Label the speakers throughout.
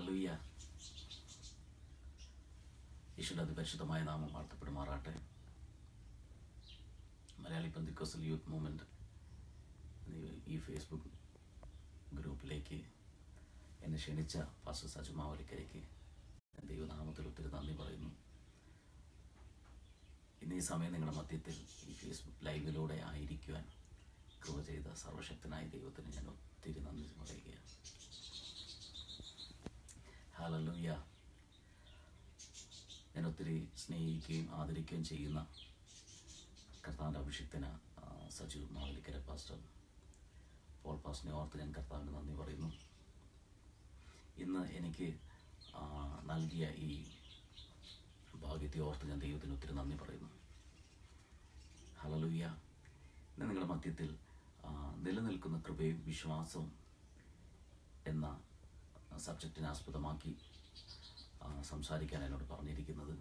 Speaker 1: ഹലലുയ്യ ഈശ്വര അതിപരിശുദ്ധമായ നാമം വാഴ്ത്തപ്പെടുമാറാട്ടെ മലയാളി പന്തിക്കോസൽ യൂത്ത് മൂവ്മെൻറ്റ് ഈ ഫേസ്ബുക്ക് ഗ്രൂപ്പിലേക്ക് എന്നെ ക്ഷണിച്ച പാസ്റ്റർ സജു മാവലിക്കരയ്ക്ക് ഞാൻ ദൈവനാമത്തിൽ ഒത്തിരി നന്ദി പറയുന്നു ഇന്ന് ഈ സമയം നിങ്ങളുടെ മധ്യത്തിൽ ഈ ഫേസ്ബുക്ക് ലൈവിലൂടെ ആയിരിക്കുവാൻ കൃപ ചെയ്ത സർവശക്തനായ ദൈവത്തിന് ഞാൻ ഒത്തിരി നന്ദി പറയുകയാണ് ഹാലലൂയ ഞാൻ ഒത്തിരി സ്നേഹിക്കുകയും ആദരിക്കുകയും ചെയ്യുന്ന കർത്താവിൻ്റെ അഭിഷിക്തന ആ, സജു മാവലിക്കര പാസ്റ്റർ പോൾ പാസ്റ്റിനെ ഓർത്ത് ഞാൻ കർത്താവിന് നന്ദി പറയുന്നു ഇന്ന് എനിക്ക് ആ, നൽകിയ ഈ ഭാഗ്യത്തെ ഓർത്ത് ഞാൻ ദൈവത്തിന് ഒത്തിരി നന്ദി പറയുന്നു ഹലലുയ്യ ഇന്ന് നിങ്ങളുടെ മധ്യത്തിൽ ആ, നിലനിൽക്കുന്ന കൃപയും വിശ്വാസവും എന്ന സബ്ജക്റ്റിനെ ആസ്പദമാക്കി ആ, സംസാരിക്കാൻ എന്നോട് പറഞ്ഞിരിക്കുന്നത്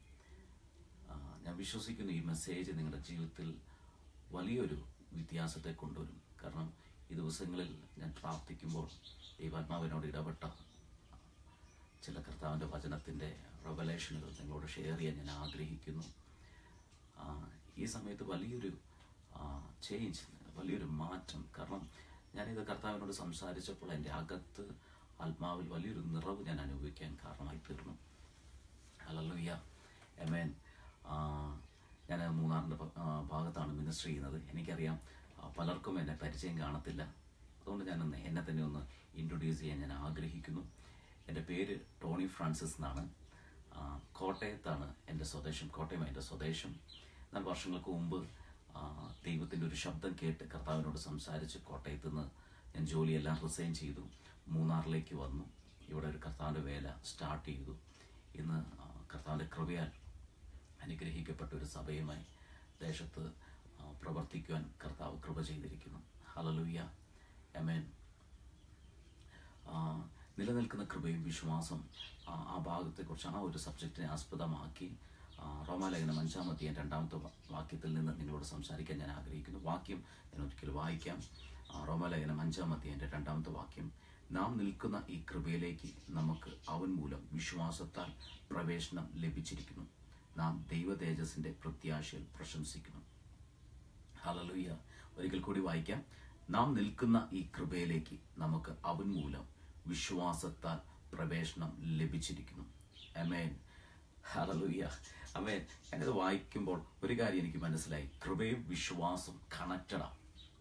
Speaker 1: ആ, ഞാൻ വിശ്വസിക്കുന്നു ഈ മെസ്സേജ് നിങ്ങളുടെ ജീവിതത്തിൽ വലിയൊരു വ്യത്യാസത്തെ കൊണ്ടുവരും കാരണം ഈ ദിവസങ്ങളിൽ ഞാൻ പ്രാർത്ഥിക്കുമ്പോൾ ദൈവാത്മാവിനോട് ഇടപെട്ട ചില കർത്താവിൻ്റെ വചനത്തിൻ്റെ റെവലേഷനുകൾ നിങ്ങളോട് ഷെയർ ചെയ്യാൻ ഞാൻ ആഗ്രഹിക്കുന്നു ആ, ഈ സമയത്ത് വലിയൊരു ചേഞ്ച് വലിയൊരു മാറ്റം കാരണം ഞാനിത് കർത്താവിനോട് സംസാരിച്ചപ്പോൾ എൻ്റെ അകത്ത് ആത്മാവിൽ വലിയൊരു നിറവ് ഞാൻ അനുഭവിക്കാൻ കാരണമായി തീർന്നു ഹലലുയ്യ എമേൻ ഞാൻ മൂന്നാറിൻ്റെ ഭ- ആ, ഭാഗത്താണ് മിനിസ്റ്റർ ചെയ്യുന്നത് എനിക്കറിയാം ആ, പലർക്കും എന്നെ പരിചയം കാണത്തില്ല അതുകൊണ്ട് ഞാനൊന്ന് എന്നെ തന്നെ ഒന്ന് ഇൻട്രൊഡ്യൂസ് ചെയ്യാൻ ഞാൻ ആഗ്രഹിക്കുന്നു എൻ്റെ പേര് ടോണി ഫ്രാൻസിസ് എന്നാണ് ആ, കോട്ടയത്താണ് എൻ്റെ സ്വദേശം കോട്ടയം എൻ്റെ സ്വദേശം എന്നാൽ വർഷങ്ങൾക്ക് മുമ്പ് ആ, ദൈവത്തിൻ്റെ ഒരു ശബ്ദം കേട്ട് കർത്താവിനോട് സംസാരിച്ച് കോട്ടയത്ത് നിന്ന് ഞാൻ ജോലിയെല്ലാം റിസൈൻ ചെയ്തു മൂന്നാറിലേക്ക് വന്നു ഇവിടെ ഒരു കർത്താവിൻ്റെ വേല സ്റ്റാർട്ട് ചെയ്തു ഇന്ന് ആ, കർത്താവിൻ്റെ കൃപയാൽ അനുഗ്രഹിക്കപ്പെട്ട ഒരു സഭയുമായി ദേശത്ത് ആ, പ്രവർത്തിക്കുവാൻ കർത്താവ് കൃപ ചെയ്തിരിക്കുന്നു ഹലലുയ്യ എമേൻ ആ, നിലനിൽക്കുന്ന കൃപയും വിശ്വാസം ആ, ആ ഭാഗത്തെക്കുറിച്ച് ആ ഒരു സബ്ജക്റ്റിനെ ആസ്പദമാക്കി ആ, റോമാലേഖനം അഞ്ചാമത്തെയും രണ്ടാമത്തെ വാ- വാക്യത്തിൽ നിന്ന് നിങ്ങളോട് സംസാരിക്കാൻ ഞാൻ ആഗ്രഹിക്കുന്നു വാക്യം ഞാൻ ഒരിക്കൽ വായിക്കാം ആ, റോമാലേഖനം അഞ്ചാമത്തെയും രണ്ടാമത്തെ വാക്യം നാം നിൽക്കുന്ന ഈ കൃപയിലേക്ക് നമുക്ക് അവൻ മൂലം വിശ്വാസത്താൽ പ്രവേശനം ലഭിച്ചിരിക്കുന്നു നാം ദൈവ തേജസ്സിന്റെ പ്രത്യാശയിൽ പ്രശംസിക്കുന്നു ഹലലുയ്യ ഒരിക്കൽ കൂടി വായിക്കാം നാം നിൽക്കുന്ന ഈ കൃപയിലേക്ക് നമുക്ക് അവൻ മൂലം വിശ്വാസത്താൽ പ്രവേശനം ലഭിച്ചിരിക്കുന്നു അമേൻ ഹലലുയ്യ അമേൻ ഞാനിത് വായിക്കുമ്പോൾ ഒരു കാര്യം എനിക്ക് മനസ്സിലായി കൃപയും വിശ്വാസം കണക്റ്റഡാണ്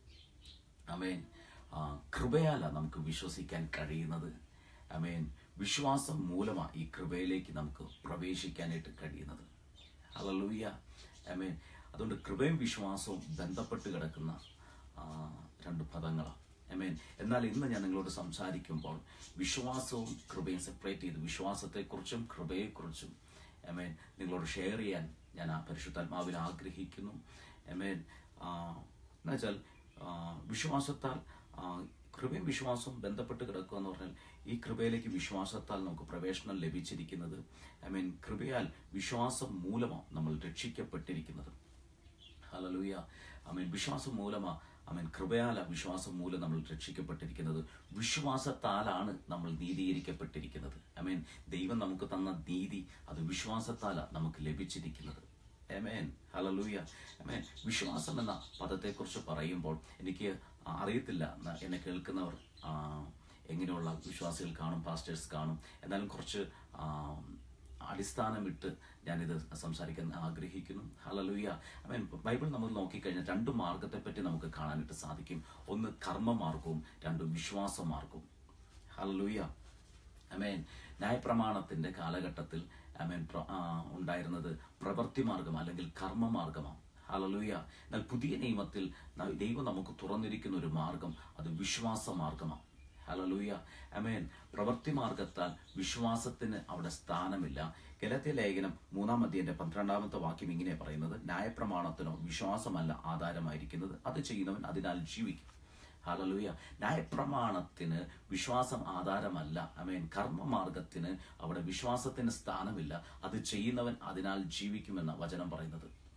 Speaker 1: അമേൻ ആ, കൃപയാല നമുക്ക് വിശ്വസിക്കാൻ കഴിയുന്നത് അമേൻ വിശ്വാസം മൂലമാണ് ഈ കൃപയിലേക്ക് നമുക്ക് പ്രവേശിക്കാനായിട്ട് കഴിയുന്നത് ഹലലൂയ അമേൻ അതുകൊണ്ട് കൃപയും വിശ്വാസവും ബന്ധപ്പെട്ട് കിടക്കുന്ന ആ, രണ്ട് പദങ്ങളാണ് അമേൻ എന്നാൽ ഇന്ന് ഞാൻ നിങ്ങളോട് സംസാരിക്കുമ്പോൾ വിശ്വാസവും കൃപയും സെപ്പറേറ്റ് ചെയ്ത് വിശ്വാസത്തെക്കുറിച്ചും കൃപയെക്കുറിച്ചും അമേൻ നിങ്ങളോട് ഷെയർ ചെയ്യാൻ ഞാൻ ആ പരിശുദ്ധാത്മാവിൽ ആഗ്രഹിക്കുന്നു അമേൻ എന്നുവെച്ചാൽ വിശ്വാസത്താൽ ആ, കൃപയും വിശ്വാസവും ബന്ധപ്പെട്ട് കിടക്കുക എന്ന് പറഞ്ഞാൽ ഈ കൃപയിലേക്ക് വിശ്വാസത്താൽ നമുക്ക് പ്രവേശനം ലഭിച്ചിരിക്കുന്നത് ഐ മീൻ കൃപയാൽ വിശ്വാസം മൂലമാണ് നമ്മൾ രക്ഷിക്കപ്പെട്ടിരിക്കുന്നത് ഹലലൂയ ഐ മീൻ വിശ്വാസം മൂലമാ ഐ മീൻ കൃപയാല വിശ്വാസം മൂലം നമ്മൾ രക്ഷിക്കപ്പെട്ടിരിക്കുന്നത് വിശ്വാസത്താലാണ് നമ്മൾ നീതീകരിക്കപ്പെട്ടിരിക്കുന്നത് ഐ മീൻ ദൈവം നമുക്ക് തന്ന നീതി അത് വിശ്വാസത്താലാണ് നമുക്ക് ലഭിച്ചിരിക്കുന്നത് എമേൻ ഹലലൂയ എമേൻ വിശ്വാസം എന്ന പദത്തെക്കുറിച്ച് പറയുമ്പോൾ എനിക്ക് അറിയത്തില്ല ന- എന്നെ കേൾക്കുന്നവർ ആ, എങ്ങനെയുള്ള വിശ്വാസികൾ കാണും പാസ്റ്റേഴ്സ് കാണും എന്നാലും കുറച്ച് ആ, അടിസ്ഥാനമിട്ട് ഞാനിത് സംസാരിക്കാൻ ആഗ്രഹിക്കുന്നു ഹലലൂയ ഐ മീൻ ബൈബിൾ നമ്മൾ നോക്കിക്കഴിഞ്ഞാൽ രണ്ട് മാർഗത്തെപ്പറ്റി നമുക്ക് കാണാനായിട്ട് സാധിക്കും ഒന്ന് കർമ്മമാർഗവും രണ്ട് വിശ്വാസമാർഗവും ഹലലൂയ അമേൻ ന്യായപ്രമാണത്തിന്റെ കാലഘട്ടത്തിൽ അമേൻ പ്ര- ആ, ഉണ്ടായിരുന്നത് പ്രവൃത്തി മാർഗം അല്ലെങ്കിൽ കർമ്മമാർഗമാണ് ഹലലൂയ എന്നാൽ പുതിയ നിയമത്തിൽ ന- ദൈവം നമുക്ക് തുറന്നിരിക്കുന്ന ഒരു മാർഗം അത് വിശ്വാസ മാർഗമാണ് ഹലലൂയ അമേൻ പ്രവൃത്തി മാർഗത്താൽ വിശ്വാസത്തിന് അവിടെ സ്ഥാനമില്ല ഗലത്യ ലേഖനം മൂന്നാം അധ്യയന്റെ പന്ത്രണ്ടാമത്തെ വാക്യം ഇങ്ങനെ പറയുന്നത് ന്യായപ്രമാണത്തിനോ വിശ്വാസമല്ല ആധാരമായിരിക്കുന്നത് അത് ചെയ്യുന്നവൻ അതിനാൽ ജീവിക്കും ഹലലൂയ ന്യായപ്രമാണത്തിന് വിശ്വാസം ആധാരമല്ല അമേൻ കർമ്മമാർഗത്തിന് അവിടെ വിശ്വാസത്തിന് സ്ഥാനമില്ല അത് ചെയ്യുന്നവൻ അതിനാൽ ജീവിക്കുമെന്ന വചനം പറയുന്നത്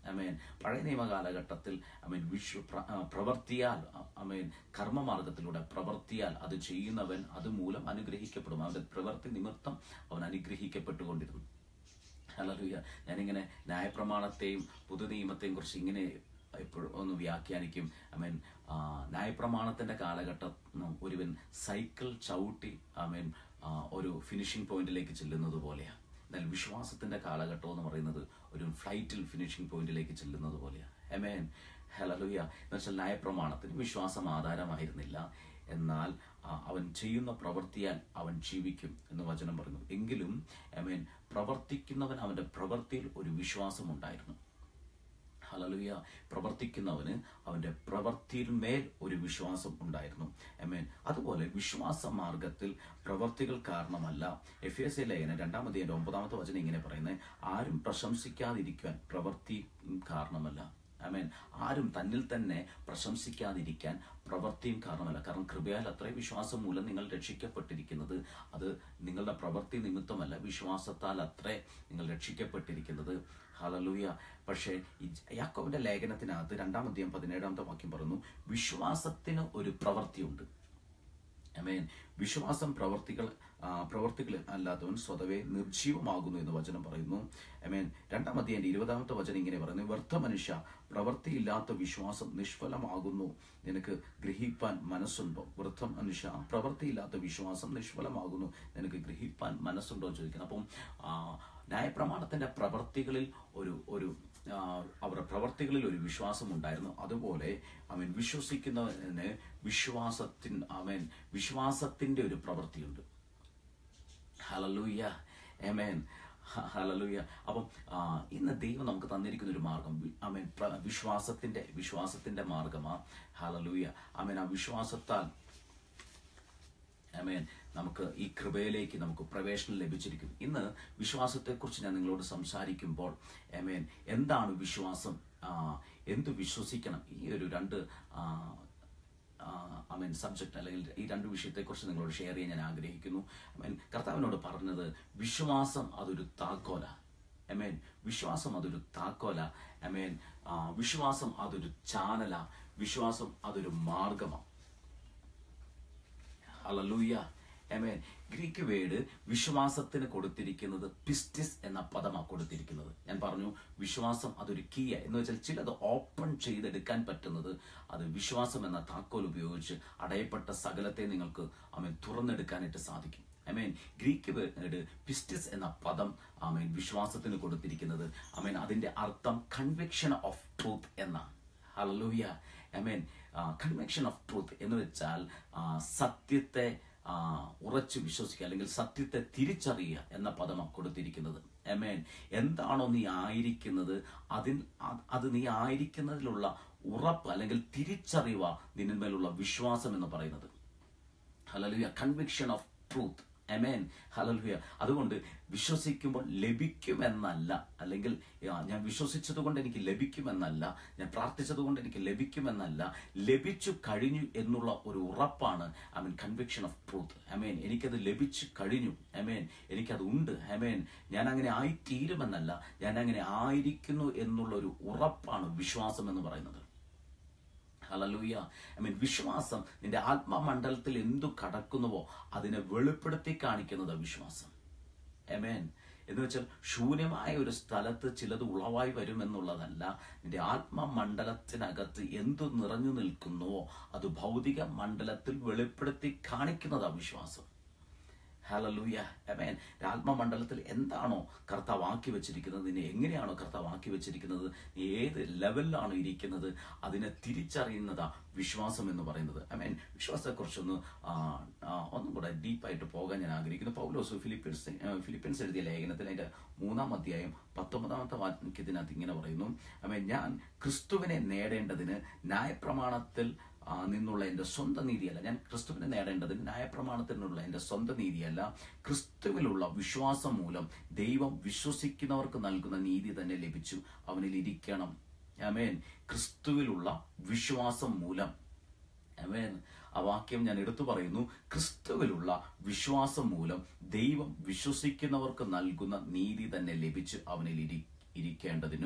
Speaker 1: അമേൻ പഴയ നിയമ കാലഘട്ടത്തിൽ അമേൻ വിശ്വ പ്ര- ആ, പ്രവർത്തിയാൽ അ- അമേൻ കർമ്മമാർഗത്തിലൂടെ പ്രവർത്തിയാൽ അത് ചെയ്യുന്നവൻ അതുമൂലം അനുഗ്രഹിക്കപ്പെടും അവന്റെ പ്രവൃത്തി നിമിത്തം അവൻ അനുഗ്രഹിക്കപ്പെട്ടുകൊണ്ടിരുന്നു ഹല്ലേലൂയ ഞാനിങ്ങനെ ന്യായപ്രമാണത്തെയും പുതു നിയമത്തെയും കുറിച്ച് ഇങ്ങനെ എപ്പോഴും ഒന്ന് വ്യാഖ്യാനിക്കും ഐ മീൻ ന്യായപ്രമാണത്തിന്റെ കാലഘട്ടം ഒരുവൻ സൈക്കിൾ ചവിട്ടി ഐ മീൻ ഒരു ഫിനിഷിംഗ് പോയിന്റിലേക്ക് ചെല്ലുന്നത് പോലെയാണ് എന്നാൽ വിശ്വാസത്തിന്റെ കാലഘട്ടം എന്ന് പറയുന്നത് ഒരു ഫ്ലൈറ്റിൽ ഫിനിഷിംഗ് പോയിന്റിലേക്ക് ചെല്ലുന്നത് പോലെയാണ് എമേൻ ഹലലുയ എന്ന് വെച്ചാൽ ന്യായപ്രമാണത്തിന് വിശ്വാസം ആധാരമായിരുന്നില്ല എന്നാൽ ആ, അവൻ ചെയ്യുന്ന പ്രവൃത്തിയാൽ അവൻ ജീവിക്കും എന്ന് വചനം പറയുന്നു എങ്കിലും എമേൻ പ്രവർത്തിക്കുന്നവൻ അവന്റെ പ്രവൃത്തിയിൽ ഒരു വിശ്വാസം ഉണ്ടായിരുന്നു ഹലലുയ പ്രവർത്തിക്കുന്നവന് അവന്റെ പ്രവൃത്തിയിൽ മേൽ ഒരു വിശ്വാസം ഉണ്ടായിരുന്നു എമേൻ അതുപോലെ വിശ്വാസ മാർഗത്തിൽ പ്രവർത്തികൾ കാരണമല്ല എഫ് എസ് എ ലേഖനം രണ്ടാമത്തെ ഒമ്പതാമത്തെ വചനം ഇങ്ങനെ പറയുന്നത് ആരും പ്രശംസിക്കാതിരിക്കുവാൻ പ്രവൃത്തി കാരണമല്ല ആമേൻ ആരും തന്നിൽ തന്നെ പ്രശംസിക്കാതിരിക്കാൻ പ്രവൃത്തിയും കാരണമല്ല കാരണം കൃപയാൽ അത്ര വിശ്വാസം മൂലം നിങ്ങൾ രക്ഷിക്കപ്പെട്ടിരിക്കുന്നത് അത് നിങ്ങളുടെ പ്രവൃത്തി നിമിത്തമല്ല വിശ്വാസത്താൽ അത്രേ നിങ്ങൾ രക്ഷിക്കപ്പെട്ടിരിക്കുന്നത് ഹലലൂയ പക്ഷേ ഈ യാക്കോബിന്റെ ലേഖനത്തിനകത്ത് രണ്ടാമത്തെയും പതിനേഴാമത്തെ വാക്യം പറയുന്നു വിശ്വാസത്തിന് ഒരു പ്രവൃത്തിയുണ്ട് അമേൻ വിശ്വാസം പ്രവർത്തികൾ ആ, പ്രവർത്തികൾ അല്ലാത്തവൻ സ്വതവേ നിർജീവമാകുന്നു എന്ന് വചനം പറയുന്നു അമേൻ രണ്ടാം അധ്യായം ഇരുപതാമത്തെ വചനം ഇങ്ങനെ പറയുന്നു വ്യർത്ഥ മനുഷ്യ പ്രവൃത്തിയില്ലാത്ത വിശ്വാസം നിഷ്ഫലമാകുന്നു നിനക്ക് ഗ്രഹിപ്പാൻ മനസ്സുണ്ടോ വൃദ്ധ മനുഷ്യ പ്രവൃത്തിയില്ലാത്ത വിശ്വാസം നിഷ്ഫലമാകുന്നു നിനക്ക് ഗ്രഹിപ്പാൻ മനസ്സുണ്ടോ എന്ന് ചോദിക്കണം അപ്പം ആ, ന്യായപ്രമാണത്തിന്റെ പ്രവർത്തികളിൽ ഒരു ഒരു ആ, അവരുടെ പ്രവർത്തികളിൽ ഒരു വിശ്വാസം ഉണ്ടായിരുന്നു അതുപോലെ അവൻ വിശ്വസിക്കുന്നവന് വിശ്വാസത്തിൻ അവൻ വിശ്വാസത്തിന്റെ ഒരു പ്രവൃത്തിയുണ്ട് ഹലലൂയ എമേൻ ഹലലൂയ അപ്പം ആ, ഇന്ന് ദൈവം നമുക്ക് തന്നിരിക്കുന്ന ഒരു മാർഗം അമേൻ വിശ്വാസത്തിന്റെ വിശ്വാസത്തിന്റെ മാർഗമാ ഹലലൂയ അമേൻ ആ വിശ്വാസത്താൽ അമേൻ നമുക്ക് ഈ കൃപയിലേക്ക് നമുക്ക് പ്രവേശനം ലഭിച്ചിരിക്കുന്നു ഇന്ന് വിശ്വാസത്തെക്കുറിച്ച് ഞാൻ നിങ്ങളോട് സംസാരിക്കുമ്പോൾ അമേൻ എന്താണ് വിശ്വാസം ആ, എന്ത് വിശ്വസിക്കണം ഈ ഒരു രണ്ട് ഐ മീൻ സബ്ജക്റ്റ് അല്ലെങ്കിൽ ഈ രണ്ട് വിഷയത്തെക്കുറിച്ച് നിങ്ങളോട് ഷെയർ ചെയ്യാൻ ഞാൻ ആഗ്രഹിക്കുന്നു ഐ മീൻ കർത്താവിനോട് പറഞ്ഞത് വിശ്വാസം അതൊരു താക്കോല ഐ മീൻ വിശ്വാസം അതൊരു താക്കോല ഐ മീൻ വിശ്വാസം അതൊരു ചാനല വിശ്വാസം അതൊരു മാർഗമാണ് ഹലലൂയ എമേൻ ഗ്രീക്ക് വേർഡ് വിശ്വാസത്തിന് കൊടുത്തിരിക്കുന്നത് പിസ്റ്റിസ് എന്ന പദമാണ് കൊടുത്തിരിക്കുന്നത് ഞാൻ പറഞ്ഞു വിശ്വാസം അതൊരു കീയ എന്ന് വെച്ചാൽ ചിലത് ഓപ്പൺ ചെയ്തെടുക്കാൻ പറ്റുന്നത് അത് വിശ്വാസം എന്ന താക്കോൽ ഉപയോഗിച്ച് അടയപ്പെട്ട സകലത്തെ നിങ്ങൾക്ക് അമേൻ തുറന്നെടുക്കാനായിട്ട് സാധിക്കും അമേൻ ഗ്രീക്ക് വേർഡ് പിസ്റ്റിസ് എന്ന പദം അമേൻ വിശ്വാസത്തിന് കൊടുത്തിരിക്കുന്നത് അമേൻ അതിന്റെ അർത്ഥം കൺവിക്ഷൻ ഓഫ് ട്രൂത്ത് എന്നാണ് hallelujah amen conviction of truth എന്ന് വെച്ചാൽ ആ, സത്യത്തെ ആ, ഉറച്ചു വിശ്വസിക്കുക അല്ലെങ്കിൽ സത്യത്തെ തിരിച്ചറിയുക എന്ന പദമാണ് കൊടുത്തിരിക്കുന്നത് അമേൻ എന്താണോ നീ ആയിരിക്കുന്നത് അതിൽ അത് അത് നീ ആയിരിക്കുന്നതിലുള്ള ഉറപ്പ് അല്ലെങ്കിൽ തിരിച്ചറിവ നിന്മേലുള്ള വിശ്വാസം എന്ന് പറയുന്നത് hallelujah conviction of truth amen hallelujah അതുകൊണ്ട് വിശ്വസിക്കുമ്പോൾ ലഭിക്കുമെന്നല്ല അല്ലെങ്കിൽ ആ, ഞാൻ വിശ്വസിച്ചത് കൊണ്ട് എനിക്ക് ലഭിക്കുമെന്നല്ല ഞാൻ പ്രാർത്ഥിച്ചത് കൊണ്ട് എനിക്ക് ലഭിക്കുമെന്നല്ല ലഭിച്ചു കഴിഞ്ഞു എന്നുള്ള ഒരു ഉറപ്പാണ് I mean conviction of truth I mean എനിക്കത് ലഭിച്ചു കഴിഞ്ഞു ഐ മീൻ എനിക്കത് ഉണ്ട് ഐ മീൻ ഞാൻ അങ്ങനെ ആയിത്തീരുമെന്നല്ല ഞാൻ അങ്ങനെ ആയിരിക്കുന്നു എന്നുള്ള ഒരു ഉറപ്പാണ് വിശ്വാസം എന്ന് പറയുന്നത് ഹലലൂയ ഐ മീൻ വിശ്വാസം നിന്റെ ആത്മമണ്ഡലത്തിൽ എന്തു കടക്കുന്നുവോ അതിനെ വെളിപ്പെടുത്തി കാണിക്കുന്നത് വിശ്വാസം എമേൻ എന്ന് വെച്ചാൽ ശൂന്യമായ ഒരു സ്ഥലത്ത് ചിലത് ഉളവായി വരുമെന്നുള്ളതല്ല നിന്റെ ആത്മമണ്ഡലത്തിനകത്ത് എന്തു നിറഞ്ഞു നിൽക്കുന്നുവോ അത് ഭൗതിക മണ്ഡലത്തിൽ വെളിപ്പെടുത്തി കാണിക്കുന്നതാ വിശ്വാസം ഹലലൂയ അമേൻ ആത്മമണ്ഡലത്തിൽ എന്താണോ കർത്താവ് ആക്കി വെച്ചിരിക്കുന്നത് നിന്നെ എങ്ങനെയാണോ കർത്താവ് ആക്കി വെച്ചിരിക്കുന്നത് നീ ഏത് ലെവലിലാണോ ഇരിക്കുന്നത് അതിനെ തിരിച്ചറിയുന്നതാ വിശ്വാസം എന്ന് പറയുന്നത് അമേൻ വിശ്വാസത്തെക്കുറിച്ചൊന്ന് ആ, ആ, ഒന്നും കൂടെ ഡീപ്പായിട്ട് പോകാൻ ഞാൻ ആഗ്രഹിക്കുന്നു പൗലോസ് ഫിലിപ്പീൻസ് ഫിലിപ്പീൻസ് എഴുതിയ ലേഖനത്തിൽ അതിന്റെ മൂന്നാം അധ്യായം പത്തൊമ്പതാമത്തെ വാക്യത്തിനകത്ത് ഇങ്ങനെ പറയുന്നു അമേൻ ഞാൻ ക്രിസ്തുവിനെ നേടേണ്ടതിന് ന്യായപ്രമാണത്തിൽ ആ, നിന്നുള്ള എൻ്റെ സ്വന്തം നീതിയല്ല ഞാൻ ക്രിസ്തുവിനെ നേടേണ്ടതിന് ന്യായപ്രമാണത്തിൽ നിന്നുള്ള എൻ്റെ സ്വന്തം നീതിയല്ല ക്രിസ്തുവിലുള്ള വിശ്വാസം മൂലം ദൈവം വിശ്വസിക്കുന്നവർക്ക് നൽകുന്ന നീതി തന്നെ ലഭിച്ചു അവനിൽ ഇരിക്കണം അമേൻ ക്രിസ്തുവിലുള്ള വിശ്വാസം മൂലം അമേൻ ആ വാക്യം ഞാൻ എടുത്തു പറയുന്നു ക്രിസ്തുവിലുള്ള വിശ്വാസം മൂലം ദൈവം വിശ്വസിക്കുന്നവർക്ക് നൽകുന്ന നീതി തന്നെ ലഭിച്ച് അവനിൽ ഇരി ഇരിക്കേണ്ടതിനും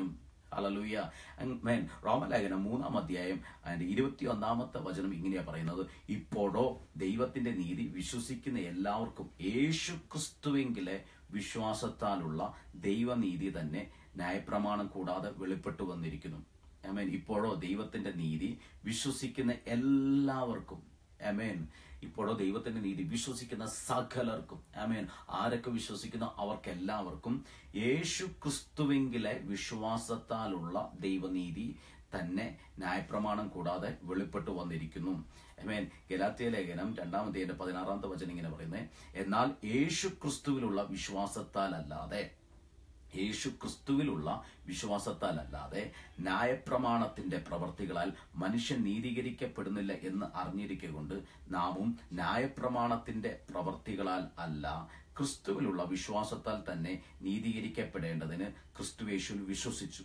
Speaker 1: ഹലലൂയ മേൻ റോമലേഖനം മൂന്നാം അധ്യായം അതിന്റെ ഇരുപത്തി ഒന്നാമത്തെ വചനം ഇങ്ങനെയാ പറയുന്നത് ഇപ്പോഴോ ദൈവത്തിന്റെ നീതി വിശ്വസിക്കുന്ന എല്ലാവർക്കും യേശു ക്രിസ്തുവെങ്കിലെ വിശ്വാസത്താലുള്ള ദൈവനീതി തന്നെ ന്യായപ്രമാണം കൂടാതെ വെളിപ്പെട്ടു വന്നിരിക്കുന്നു അമേൻ ഇപ്പോഴോ ദൈവത്തിന്റെ നീതി വിശ്വസിക്കുന്ന എല്ലാവർക്കും അമേൻ ഇപ്പോഴോ ദൈവത്തിന്റെ നീതി വിശ്വസിക്കുന്ന സകലർക്കും അമേൻ ആരൊക്കെ വിശ്വസിക്കുന്ന അവർക്കെല്ലാവർക്കും യേശു ക്രിസ്തുവെങ്കിലെ വിശ്വാസത്താലുള്ള ദൈവനീതി തന്നെ ന്യായപ്രമാണം കൂടാതെ വെളിപ്പെട്ടു വന്നിരിക്കുന്നു അമേൻ ഗലാത്തിയ ലേഖനം രണ്ടാമത്തെ പതിനാറാമത്തെ വചനം ഇങ്ങനെ പറയുന്നത് എന്നാൽ യേശു ക്രിസ്തുവിലുള്ള വിശ്വാസത്താലല്ലാതെ യേശു ക്രിസ്തുവിലുള്ള വിശ്വാസത്താലല്ലാതെ ന്യായപ്രമാണത്തിന്റെ പ്രവർത്തികളാൽ മനുഷ്യൻ നീതീകരിക്കപ്പെടുന്നില്ല എന്ന് അറിഞ്ഞിരിക്കൊണ്ട് നാമും ന്യായപ്രമാണത്തിന്റെ പ്രവർത്തികളാൽ അല്ല ക്രിസ്തുവിലുള്ള വിശ്വാസത്താൽ തന്നെ നീതീകരിക്കപ്പെടേണ്ടതിന് ക്രിസ്തുവേശുവിൽ വിശ്വസിച്ചു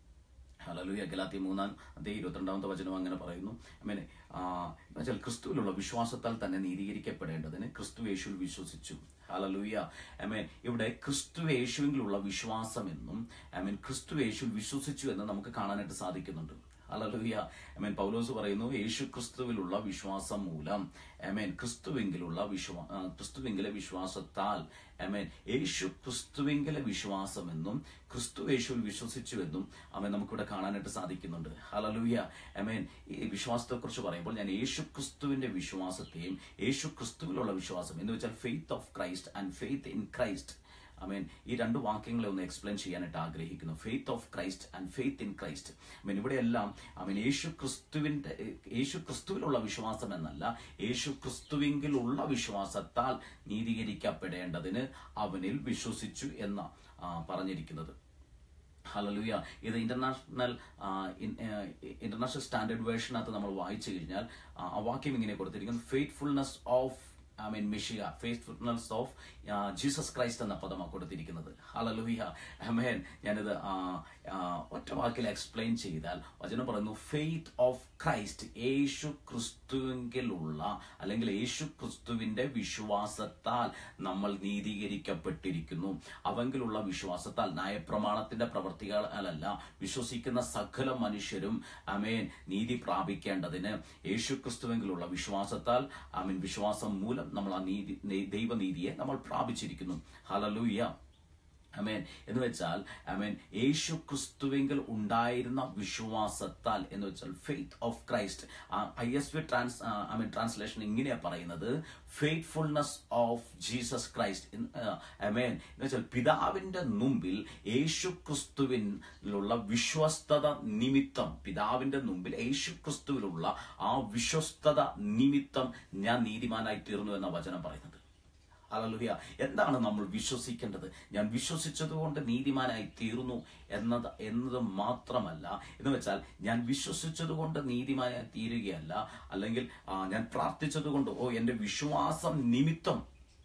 Speaker 1: ഹലലുയ ഗലാത്തി മൂന്നാം അതേ ഇരുപത്തിരണ്ടാമത്തെ വചനം അങ്ങനെ പറയുന്നു അങ്ങനെ എന്നുവെച്ചാൽ ക്രിസ്തുവിലുള്ള വിശ്വാസത്താൽ തന്നെ നീതീകരിക്കപ്പെടേണ്ടതിന് ക്രിസ്തു യേശുവിൽ വിശ്വസിച്ചു ഹലലൂയ അമേൻ ഇവിടെ ക്രിസ്തു യേശുവിലുള്ള വിശ്വാസം എന്നും അമേൻ ക്രിസ്തു യേശുവിൽ വിശ്വസിച്ചു എന്ന് നമുക്ക് കാണാനായിട്ട് സാധിക്കുന്നുണ്ട് ഹലലൂയ അമേൻ പൗലോസ് പറയുന്നു യേശു ക്രിസ്തുവിലുള്ള വിശ്വാസം മൂലം അമേൻ ക്രിസ്തുവെങ്കിലുള്ള വിശ്വാ ആ, ക്രിസ്തുവെങ്കിലെ വിശ്വാസത്താൽ അമേൻ യേശു ക്രിസ്തുവെങ്കിലെ വിശ്വാസമെന്നും ക്രിസ്തു യേശുവിൽ വിശ്വസിച്ചുവെന്നും അമേൻ നമുക്കിവിടെ കാണാനായിട്ട് സാധിക്കുന്നുണ്ട് ഹലലൂയ അമേൻ ഈ വിശ്വാസത്തെക്കുറിച്ച് പറയുമ്പോൾ ഞാൻ യേശു ക്രിസ്തുവിന്റെ വിശ്വാസത്തെയും യേശു ക്രിസ്തുവിലുള്ള വിശ്വാസം എന്ന് വെച്ചാൽ faith of Christ and faith in Christ amen ഈ രണ്ട് വാക്യങ്ങളെ ഒന്ന് എക്സ്പ്ലെയിൻ ചെയ്യാനായിട്ട് ആഗ്രഹിക്കുന്നു faith of Christ and faith in Christ amen ഇവിടെയെല്ലാം അമേൻ യേശു ക്രിസ്തുവിന്റെ യേശു ക്രിസ്തുവിലുള്ള വിശ്വാസം എന്നല്ല യേശു ക്രിസ്തുവിങ്കിലുള്ള വിശ്വാസത്താൽ നീതീകരിക്കപ്പെടേണ്ടതിന് അവനിൽ വിശ്വസിച്ചു എന്ന ആ, പറഞ്ഞിരിക്കുന്നത് ഹലലുയ ഇത് ഇന്റർനാഷണൽ ഇന്റർനാഷണൽ സ്റ്റാൻഡേർഡ് വേർഷനകത്ത് നമ്മൾ വായിച്ചു കഴിഞ്ഞാൽ ആ, ആ വാക്യം ഇങ്ങനെ കൊടുത്തിരിക്കുന്നു ഫെയ്ത്ത്ഫുൾനെസ് ഓഫ് ഐ മീൻ മെഷിയ ഫെയ്ത്ത്ഫുൾനെസ് ഓഫ് ജീസസ് ക്രൈസ്റ്റ് എന്ന പദമാണ് കൊടുത്തിരിക്കുന്നത് ഹലലുയ അമേൻ ഞാനിത് ആ, ആ, ഒറ്റ വാക്കിൽ എക്സ്പ്ലെയിൻ ചെയ്താൽ വചനം പറയുന്നു ഫെയ്ത്ത് ഓഫ് ക്രൈസ്റ്റ് യേശു ക്രിസ്തുവിലുള്ള അല്ലെങ്കിൽ യേശു ക്രിസ്തുവിന്റെ വിശ്വാസത്താൽ നമ്മൾ നീതീകരിക്കപ്പെട്ടിരിക്കുന്നു അവങ്കിലുള്ള വിശ്വാസത്താൽ ന്യായപ്രമാണത്തിന്റെ പ്രവർത്തികളല്ല വിശ്വസിക്കുന്ന സകല മനുഷ്യരും അമേൻ നീതി പ്രാപിക്കേണ്ടതിന് യേശു ക്രിസ്തുവെങ്കിലുള്ള വിശ്വാസത്താൽ അമീൻ വിശ്വാസം മൂലം നമ്മൾ ആ നീതി നെ- ദൈവനീതിയെ നമ്മൾ പ്രാപിച്ചിരിക്കുന്നു ഹലലൂയ അമേൻ എന്ന് വെച്ചാൽ അമേൻ യേശു ക്രിസ്തുവെങ്കിൽ ഉണ്ടായിരുന്ന വിശ്വാസത്താൽ എന്ന് വെച്ചാൽ faith of Christ I S V trans I mean translation ഇങ്ങനെയാ പറയുന്നത് faithfulness of Jesus Christ amen എന്ന് വെച്ചാൽ പിതാവിന്റെ മുമ്പിൽ യേശു ക്രിസ്തുവിനുള്ള വിശ്വസ്തത നിമിത്തം പിതാവിന്റെ മുമ്പിൽ യേശു ക്രിസ്തുവിലുള്ള ആ വിശ്വസ്തത നിമിത്തം ഞാൻ നീതിമാനായി തീർന്നു എന്ന വചനം പറയുന്നത് ഹല്ലേലൂയ എന്താണ് നമ്മൾ വിശ്വസിക്കേണ്ടത് ഞാൻ വിശ്വസിച്ചതുകൊണ്ട് നീതിമാനായി തീർന്നു എന്നത് എന്നത് മാത്രമല്ല എന്ന് വെച്ചാൽ ഞാൻ വിശ്വസിച്ചതുകൊണ്ട് നീതിമാനായി തീരുകയല്ല അല്ലെങ്കിൽ ആ, ഞാൻ പ്രാർത്ഥിച്ചതുകൊണ്ട് ഓ എൻ്റെ വിശ്വാസം നിമിത്തം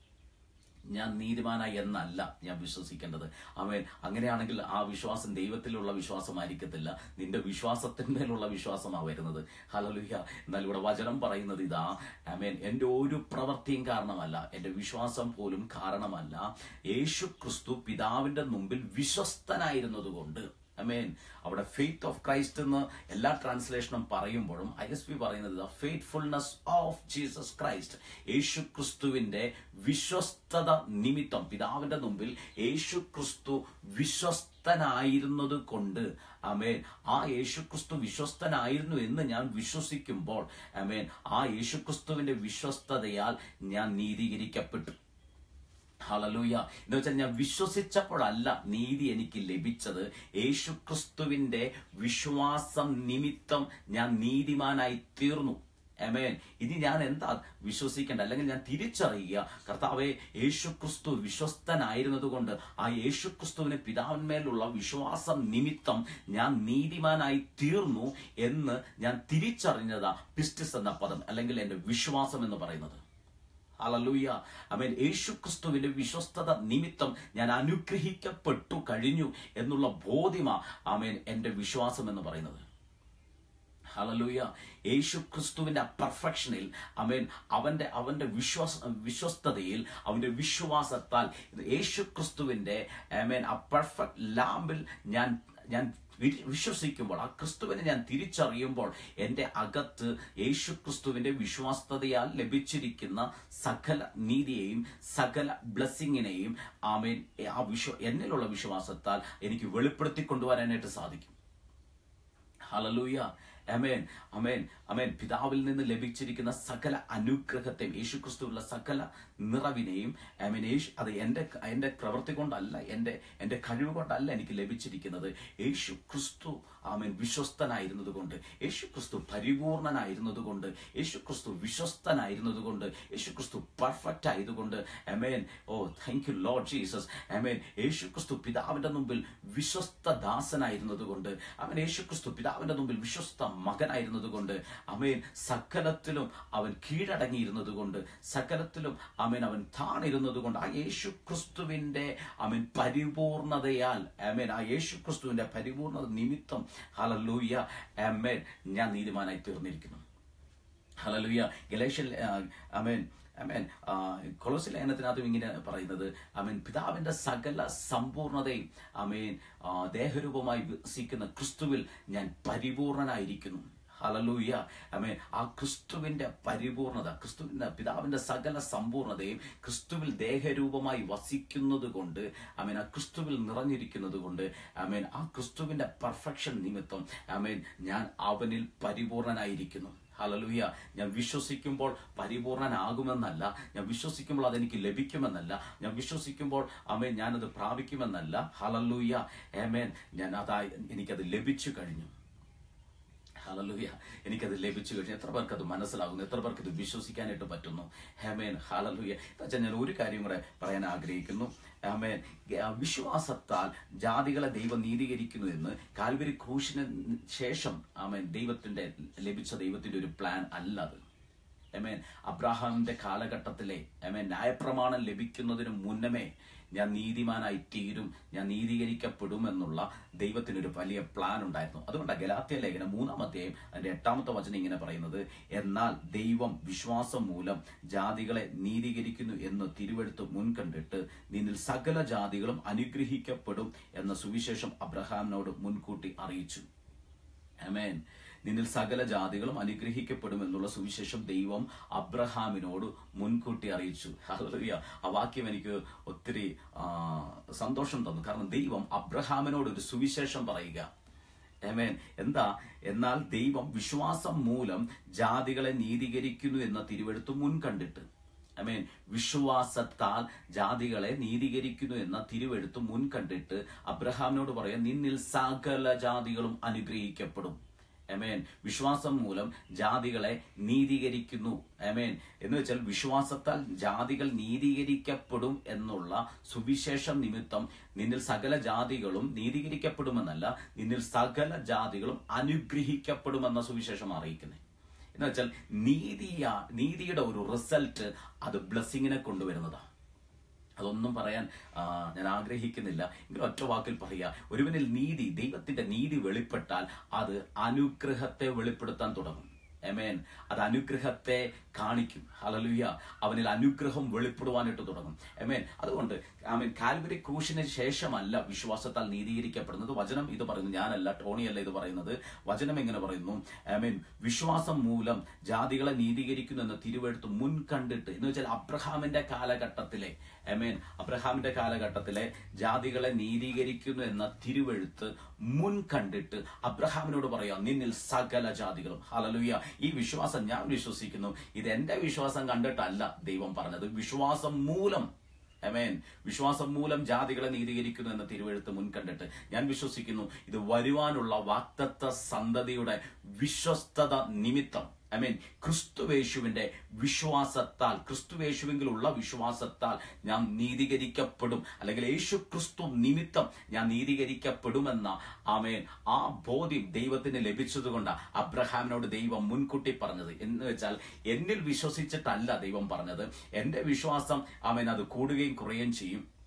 Speaker 1: ഞാൻ നീതിമാനായി എന്നല്ല ഞാൻ വിശ്വസിക്കേണ്ടത് അവൻ അങ്ങനെയാണെങ്കിൽ ആ വിശ്വാസം ദൈവത്തിലുള്ള വിശ്വാസമായിരിക്കത്തില്ല നിന്റെ വിശ്വാസത്തിന്മേലുള്ള വിശ്വാസമാണ് വരുന്നത് ഹലലുഹ എന്നാൽ ഇവിടെ വചനം പറയുന്നത് ഇതാ അമേൻ എൻ്റെ ഒരു പ്രവൃത്തിയും കാരണമല്ല എൻ്റെ വിശ്വാസം പോലും കാരണമല്ല യേശു ക്രിസ്തു പിതാവിന്റെ മുമ്പിൽ വിശ്വസ്തനായിരുന്നത് കൊണ്ട് അമേൻ അവിടെ ഫെയ്ത്ത് ഓഫ് ക്രൈസ്റ്റ് എന്ന് എല്ലാ ട്രാൻസ്ലേഷനും പറയുമ്പോഴും ഐ എസ് പി പറയുന്നത് ഫെയ്ത്ത്ഫുൾനെസ് ഓഫ് ജീസസ് ക്രൈസ്റ്റ് യേശു ക്രിസ്തുവിന്റെ വിശ്വസ്തത നിമിത്തം പിതാവിന്റെ മുമ്പിൽ യേശു ക്രിസ്തു വിശ്വസ്തനായിരുന്നത് കൊണ്ട് അമേൻ ആ യേശു ക്രിസ്തു വിശ്വസ്തനായിരുന്നു എന്ന് ഞാൻ വിശ്വസിക്കുമ്പോൾ അമേൻ ആ യേശു ക്രിസ്തുവിന്റെ വിശ്വസ്തതയാൽ ഞാൻ നീതീകരിക്കപ്പെട്ടു ഹലലൂയ എന്ന് വെച്ചാൽ ഞാൻ വിശ്വസിച്ചപ്പോഴല്ല നീതി എനിക്ക് ലഭിച്ചത് യേശു ക്രിസ്തുവിന്റെ വിശ്വാസം നിമിത്തം ഞാൻ നീതിമാനായി തീർന്നു എമേൻ ഇനി ഞാൻ എന്താ വിശ്വസിക്കേണ്ട അല്ലെങ്കിൽ ഞാൻ തിരിച്ചറിയുക കർത്താവെ യേശു ക്രിസ്തു വിശ്വസ്തനായിരുന്നത് കൊണ്ട് ആ യേശു ക്രിസ്തുവിന് പിതാവിന്മേലുള്ള വിശ്വാസം നിമിത്തം ഞാൻ നീതിമാനായി തീർന്നു എന്ന് ഞാൻ തിരിച്ചറിഞ്ഞതാ പിസ്റ്റിസ് എന്ന പദം അല്ലെങ്കിൽ എന്റെ വിശ്വാസം എന്ന് പറയുന്നത് ഹലലൂയ അമേൻ യേശു ക്രിസ്തുവിന്റെ വിശ്വസ്തത നിമിത്തം ഞാൻ അനുഗ്രഹിക്കപ്പെട്ടു കഴിഞ്ഞു എന്നുള്ള ബോധ്യമാ അമേൻ എന്റെ വിശ്വാസം എന്ന് പറയുന്നത് ഹലലൂയ യേശു ക്രിസ്തുവിന്റെ പെർഫെക്ഷനിൽ അമേൻ അവന്റെ അവന്റെ വിശ്വാസ വിശ്വസ്തതയിൽ അവന്റെ വിശ്വാസത്താൽ യേശു ക്രിസ്തുവിന്റെ അമേൻ ആ പെർഫെക്റ്റ് ലാമ്പിൽ ഞാൻ ഞാൻ വി- വിശ്വസിക്കുമ്പോൾ ആ ക്രിസ്തുവിനെ ഞാൻ തിരിച്ചറിയുമ്പോൾ എൻ്റെ അകത്ത് യേശു ക്രിസ്തുവിന്റെ വിശ്വാസ്തതയാൽ ലഭിച്ചിരിക്കുന്ന സകല നീതിയെയും സകല ബ്ലെസ്സിങ്ങിനെയും ആമേൻ ആ വിശ്വ എന്നിലുള്ള വിശ്വാസത്താൽ എനിക്ക് വെളിപ്പെടുത്തി കൊണ്ടുവരാനായിട്ട് സാധിക്കും ഹലലൂയ അമേൻ അമേൻ അമേൻ പിതാവിൽ നിന്ന് ലഭിച്ചിരിക്കുന്ന സകല അനുഗ്രഹത്തെയും യേശു ക്രിസ്തുവിലുള്ള സകല നിറവിനെയും അമേൻ യേശു അത് എൻ്റെ എൻ്റെ പ്രവൃത്തി കൊണ്ടല്ല എൻ്റെ എൻ്റെ കഴിവ് കൊണ്ടല്ല എനിക്ക് ലഭിച്ചിരിക്കുന്നത് യേശു ക്രിസ്തു ആമേൻ വിശ്വസ്തനായിരുന്നത് കൊണ്ട് യേശു ക്രിസ്തു പരിപൂർണനായിരുന്നത് കൊണ്ട് യേശു ക്രിസ്തു വിശ്വസ്തനായിരുന്നത് കൊണ്ട് യേശു ക്രിസ്തു പെർഫെക്റ്റ് ആയതുകൊണ്ട് amen oh thank you Lord Jesus amen യേശു ക്രിസ്തു പിതാവിന്റെ മുമ്പിൽ വിശ്വസ്ത ദാസനായിരുന്നത് കൊണ്ട് അവൻ യേശു ക്രിസ്തു പിതാവിന്റെ മുമ്പിൽ വിശ്വസ്ത മകനായിരുന്നത് കൊണ്ട് അമേൻ സകലത്തിലും അവൻ കീഴടങ്ങിയിരുന്നത് കൊണ്ട് സകലത്തിലും അമേൻ അവൻ താണിരുന്നത് കൊണ്ട് ആ യേശു ക്രിസ്തുവിന്റെ അമേൻ പരിപൂർണതയാൽ അമേൻ ആ യേശു ക്രിസ്തുവിന്റെ പരിപൂർണത നിമിത്തം ഹലലൂയ അമേൻ ഞാൻ നീതിമാനായി തീർന്നിരിക്കുന്നു ഹലലുയ ഗലേഷ്യൻ അമേൻ അമേൻ കൊളോസി ലേഖനത്തിനകത്തും ഇങ്ങനെ പറയുന്നത് അമേൻ പിതാവിന്റെ സകല സമ്പൂർണതയും അമേൻ ആ, ദേഹരൂപമായി വസിക്കുന്ന ക്രിസ്തുവിൽ ഞാൻ പരിപൂർണനായിരിക്കുന്നു ഹലലൂയ അമേൻ ആ ക്രിസ്തുവിന്റെ പരിപൂർണത ക്രിസ്തുവിന്റെ പിതാവിന്റെ സകല സമ്പൂർണതയും ക്രിസ്തുവിൽ ദേഹരൂപമായി വസിക്കുന്നത് കൊണ്ട് അമേൻ ആ ക്രിസ്തുവിൽ നിറഞ്ഞിരിക്കുന്നത് കൊണ്ട് അമേൻ ആ ക്രിസ്തുവിന്റെ പെർഫെക്ഷൻ നിമിത്തം അമേൻ ഞാൻ അവനിൽ പരിപൂർണനായിരിക്കുന്നു ഹലലുയ ഞാൻ വിശ്വസിക്കുമ്പോൾ പരിപൂർണനാകുമെന്നല്ല ഞാൻ വിശ്വസിക്കുമ്പോൾ അതെനിക്ക് ലഭിക്കുമെന്നല്ല ഞാൻ വിശ്വസിക്കുമ്പോൾ അമേൻ ഞാനത് പ്രാപിക്കുമെന്നല്ല ഹലലുയ ഏമേൻ ഞാൻ അതായി എനിക്കത് ലഭിച്ചു കഴിഞ്ഞു ഹലലുയ എനിക്കത് ലഭിച്ചു കഴിഞ്ഞു എത്ര പേർക്ക് അത് മനസ്സിലാകുന്നു എത്ര പേർക്ക് ഇത് വിശ്വസിക്കാനായിട്ട് പറ്റുന്നു ഹേമേൻ ഹലലുയ വെച്ചാൽ ഞാൻ ഒരു കാര്യം കൂടെ പറയാൻ ആഗ്രഹിക്കുന്നു ഹേമേൻ വിശ്വാസത്താൽ ജാതികളെ ദൈവം നീതീകരിക്കുന്നു എന്ന് കാൽവരി ക്രൂശിന് ശേഷം ആമേൻ ദൈവത്തിന്റെ ലഭിച്ച ദൈവത്തിന്റെ ഒരു പ്ലാൻ അല്ല അത് എമേൻ അബ്രാഹാമിന്റെ കാലഘട്ടത്തിലെ എമേൻ ന്യായപ്രമാണം ലഭിക്കുന്നതിന് മുന്നമേ ഞാൻ നീതിമാനായി തീരും ഞാൻ നീതീകരിക്കപ്പെടുമെന്നുള്ള ദൈവത്തിനൊരു വലിയ പ്ലാൻ ഉണ്ടായിരുന്നു അതുകൊണ്ടാണ് ഗലാത്യ ലേഖനം മൂന്നാം അധ്യായം അതിന്റെ എട്ടാമത്തെ വചനം ഇങ്ങനെ പറയുന്നത് എന്നാൽ ദൈവം വിശ്വാസം മൂലം ജാതികളെ നീതീകരിക്കുന്നു എന്ന് തിരുവെടുത്ത് മുൻകണ്ടിട്ട് നിന്നിൽ സകല ജാതികളും അനുഗ്രഹിക്കപ്പെടും എന്ന സുവിശേഷം അബ്രഹാമിനോട് മുൻകൂട്ടി അറിയിച്ചു അമേൻ നിന്നിൽ സകല ജാതികളും അനുഗ്രഹിക്കപ്പെടുമെന്നുള്ള സുവിശേഷം ദൈവം അബ്രഹാമിനോട് മുൻകൂട്ടി അറിയിച്ചു ഹല്ലേലൂയ ആ വാക്യം എനിക്ക് ഒത്തിരി ആ, സന്തോഷം തന്നു കാരണം ദൈവം അബ്രഹാമിനോട് ഒരു സുവിശേഷം പറയുക ഏമേൻ എന്താ എന്നാൽ ദൈവം വിശ്വാസം മൂലം ജാതികളെ നീതീകരിക്കുന്നു എന്ന തിരുവെടുത്ത് മുൻകണ്ടിട്ട് അമേൻ വിശ്വാസത്താൽ ജാതികളെ നീതീകരിക്കുന്നു എന്ന തിരുവെടുത്ത് മുൻകണ്ടിട്ട് അബ്രഹാമിനോട് പറയാം നിന്നിൽ സകല ജാതികളും അനുഗ്രഹിക്കപ്പെടും അമേൻ വിശ്വാസം മൂലം ജാതികളെ നീതീകരിക്കുന്നു അമേൻ എന്ന് വെച്ചാൽ വിശ്വാസത്താൽ ജാതികൾ നീതീകരിക്കപ്പെടും എന്നുള്ള സുവിശേഷം നിമിത്തം നിന്നിൽ സകല ജാതികളും നീതീകരിക്കപ്പെടുമെന്നല്ല നിന്നിൽ സകല ജാതികളും അനുഗ്രഹിക്കപ്പെടുമെന്ന സുവിശേഷം അറിയിക്കുന്നത് എന്ന് വെച്ചാൽ നീതിയ നീതിയുടെ ഒരു റിസൾട്ട് അത് ബ്ലെസ്സിങ്ങിനെ കൊണ്ടുവരുന്നതാണ് അതൊന്നും പറയാൻ ആ, ഞാൻ ആഗ്രഹിക്കുന്നില്ല എങ്കിലും ഒറ്റ വാക്കിൽ പറയുക ഒരുവനിൽ നീതി ദൈവത്തിന്റെ നീതി വെളിപ്പെട്ടാൽ അത് അനുഗ്രഹത്തെ വെളിപ്പെടുത്താൻ തുടങ്ങും എമേൻ അത് അനുഗ്രഹത്തെ കാണിക്കും ഹലലുയ അവനിൽ അനുഗ്രഹം വെളിപ്പെടുവാനായിട്ട് തുടങ്ങും എമേൻ അതുകൊണ്ട് ആമേൻ കാൽവരി ക്രൂശിന് ശേഷമല്ല വിശ്വാസത്താൽ നീതീകരിക്കപ്പെടുന്നത് വചനം ഇത് പറയുന്നു ഞാനല്ല ടോണിയല്ല ഇത് പറയുന്നത് വചനം എങ്ങനെ പറയുന്നു ആമേൻ വിശ്വാസം മൂലം ജാതികളെ നീതീകരിക്കുന്നു എന്ന തിരുവെടുത്ത് മുൻ കണ്ടിട്ട് എന്ന് വെച്ചാൽ അബ്രഹാമിന്റെ കാലഘട്ടത്തിലെ എമേൻ അബ്രഹാമിന്റെ കാലഘട്ടത്തിലെ ജാതികളെ നീതീകരിക്കുന്നു എന്ന തിരുവെഴുത്ത് മുൻ കണ്ടിട്ട് അബ്രഹാമിനോട് പറയാം നിന്നിൽ സകല ജാതികളും ഹലലുയ ഈ വിശ്വാസം ഞാൻ വിശ്വസിക്കുന്നു ഇത് എന്റെ വിശ്വാസം കണ്ടിട്ടല്ല ദൈവം പറഞ്ഞത് വിശ്വാസം മൂലം അമേൻ വിശ്വാസം മൂലം ജാതികളെ നീതീകരിക്കുന്നു എന്ന തിരുവെഴുത്ത് മുൻകണ്ടിട്ട് ഞാൻ വിശ്വസിക്കുന്നു ഇത് വരുവാനുള്ള വാക്തത്വ സന്തതിയുടെ വിശ്വസ്തത നിമിത്തം ഐ മീൻ ക്രിസ്തുവേശുവിന്റെ വിശ്വാസത്താൽ ക്രിസ്തുവേശുവിലുള്ള വിശ്വാസത്താൽ ഞാൻ നീതീകരിക്കപ്പെടും അല്ലെങ്കിൽ യേശു ക്രിസ്തു നിമിത്തം ഞാൻ നീതീകരിക്കപ്പെടുമെന്ന ആമേൻ ആ ബോധ്യം ദൈവത്തിന് ലഭിച്ചതുകൊണ്ട് അബ്രഹാമിനോട് ദൈവം മുൻകൂട്ടി പറഞ്ഞത് എന്ന് വെച്ചാൽ എന്നിൽ വിശ്വസിച്ചിട്ടല്ല ദൈവം പറഞ്ഞത് എന്റെ വിശ്വാസം ആമേൻ അത് കൂടുകയും കുറയുകയും ചെയ്യും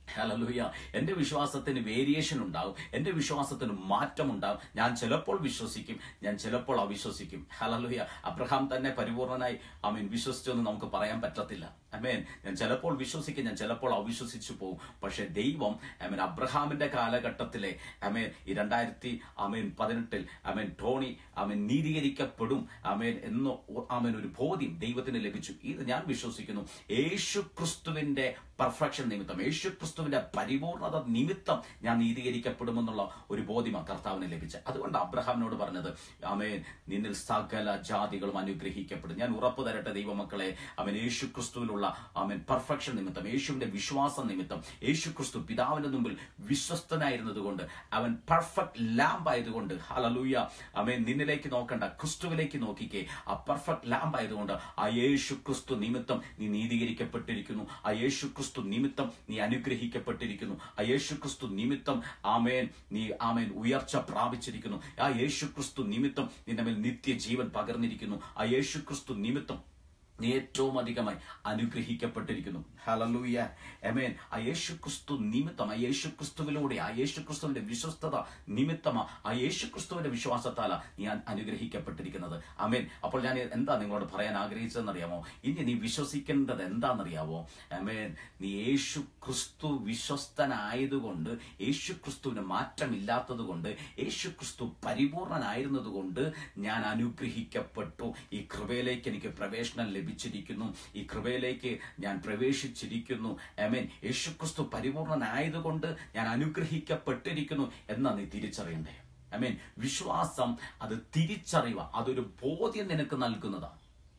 Speaker 1: ഹലലുയ എൻ്റെ വിശ്വാസത്തിന് വേരിയേഷൻ ഉണ്ടാകും എൻ്റെ വിശ്വാസത്തിന് മാറ്റം ഉണ്ടാകും ഞാൻ ചിലപ്പോൾ വിശ്വസിക്കും ഞാൻ ചിലപ്പോൾ അവിശ്വസിക്കും ഹലലുയ അബ്രഹാം തന്നെ പരിപൂർണനായി ഐ മീൻ വിശ്വസിച്ചെന്ന് നമുക്ക് പറയാൻ പറ്റത്തില്ല അമേൻ ഞാൻ ചിലപ്പോൾ വിശ്വസിക്കും ഞാൻ ചിലപ്പോൾ അവിശ്വസിച്ചു പോകും പക്ഷെ ദൈവം അമേൻ അബ്രഹാമിന്റെ കാലഘട്ടത്തിലെ അമേൻ ഈ രണ്ടായിരത്തി അമേൻ പതിനെട്ടിൽ അമേൻ ടോണി അമേൻ നീതീകരിക്കപ്പെടും അമേൻ എന്ന് അമേൻ ഒരു ബോധ്യം ദൈവത്തിന് ലഭിച്ചു ഇത് ഞാൻ വിശ്വസിക്കുന്നു യേശു ക്രിസ്തുവിന്റെ പെർഫെക്ഷൻ നിമിത്തം യേശു ക്രിസ്തുവിന്റെ പരിപൂർണത നിമിത്തം ഞാൻ നീതീകരിക്കപ്പെടുമെന്നുള്ള ഒരു ബോധ്യമാണ് കർത്താവിന് ലഭിച്ച അതുകൊണ്ട് അബ്രഹാമിനോട് പറഞ്ഞത് അമേൻ നിന്നിൽ സകല ജാതികളും അനുഗ്രഹിക്കപ്പെടും ഞാൻ ഉറപ്പു തരട്ടെ ദൈവമക്കളെ അവൻ യേശു ക്രിസ്തുവിലുള്ള അവൻ പെർഫെക്ഷൻ നിമിത്തം യേശുവിന്റെ വിശ്വാസം നിമിത്തം യേശു ക്രിസ്തു പിതാവിന്റെ മുമ്പിൽ വിശ്വസ്തനായിരുന്നത് കൊണ്ട് അവൻ പെർഫെക്റ്റ് ലാമ്പ് ആയതുകൊണ്ട് ഹലലൂയ അവൻ നിന്നിലേക്ക് നോക്കണ്ട ക്രിസ്തുവിലേക്ക് നോക്കിക്കേ ആ പെർഫെക്റ്റ് ലാമ്പ് ആയതുകൊണ്ട് ആ യേശു ക്രിസ്തു നിമിത്തം നീ നീതീകരിക്കപ്പെട്ടിരിക്കുന്നു ആ യേശു ക്രിസ്തു നിമിത്തം നീ അനുഗ്രഹിക്കപ്പെട്ടിരിക്കുന്നു ആ യേശു ക്രിസ്തു നിമിത്തം ആമേൻ നീ ആമേൻ ഉയർച്ച പ്രാപിച്ചിരിക്കുന്നു ആ യേശു ക്രിസ്തു നിമിത്തം നിന്റെ മേൽ നിത്യജീവൻ പകർന്നിരിക്കുന്നു ആ യേശു ക്രിസ്തു നിമിത്തം നീ ഏറ്റവും അധികമായി അനുഗ്രഹിക്കപ്പെട്ടിരിക്കുന്നു ഹലലൂയ എമേൻ ആ യേശു ക്രിസ്തു നിമിത്തം ആ യേശു ക്രിസ്തുവിലൂടെ ആ യേശു ക്രിസ്തുവിന്റെ വിശ്വസ്തത നിമിത്തമാ ആ യേശു ക്രിസ്തുവിന്റെ വിശ്വാസത്താല നീ അ- അനുഗ്രഹിക്കപ്പെട്ടിരിക്കുന്നത് അമേൻ അപ്പോൾ ഞാൻ എന്താ നിങ്ങളോട് പറയാൻ ആഗ്രഹിച്ചതെന്നറിയാമോ ഇനി നീ വിശ്വസിക്കേണ്ടത് എന്താണെന്നറിയാമോ അമേൻ നീ യേശു ക്രിസ്തു വിശ്വസ്തനായതുകൊണ്ട് യേശു ക്രിസ്തുവിന് മാറ്റമില്ലാത്തത് കൊണ്ട് യേശു ക്രിസ്തു പരിപൂർണനായിരുന്നത് കൊണ്ട് ഞാൻ അനുഗ്രഹിക്കപ്പെട്ടു ഈ കൃപയിലേക്ക് എനിക്ക് പ്രവേശനം ലഭിച്ചിരിക്കുന്നു ഈ കൃപയിലേക്ക് ഞാൻ പ്രവേശിച്ചിരിക്കുന്നു അമേൻ യേശു ക്രിസ്തു പരിപൂർണനായതുകൊണ്ട് ഞാൻ അനുഗ്രഹിക്കപ്പെട്ടിരിക്കുന്നു എന്നാ നീ തിരിച്ചറിയണ്ടേ അമേൻ വിശ്വാസം അത് തിരിച്ചറിയുക അതൊരു ബോധ്യം നിനക്ക് നൽകുന്നതാണ്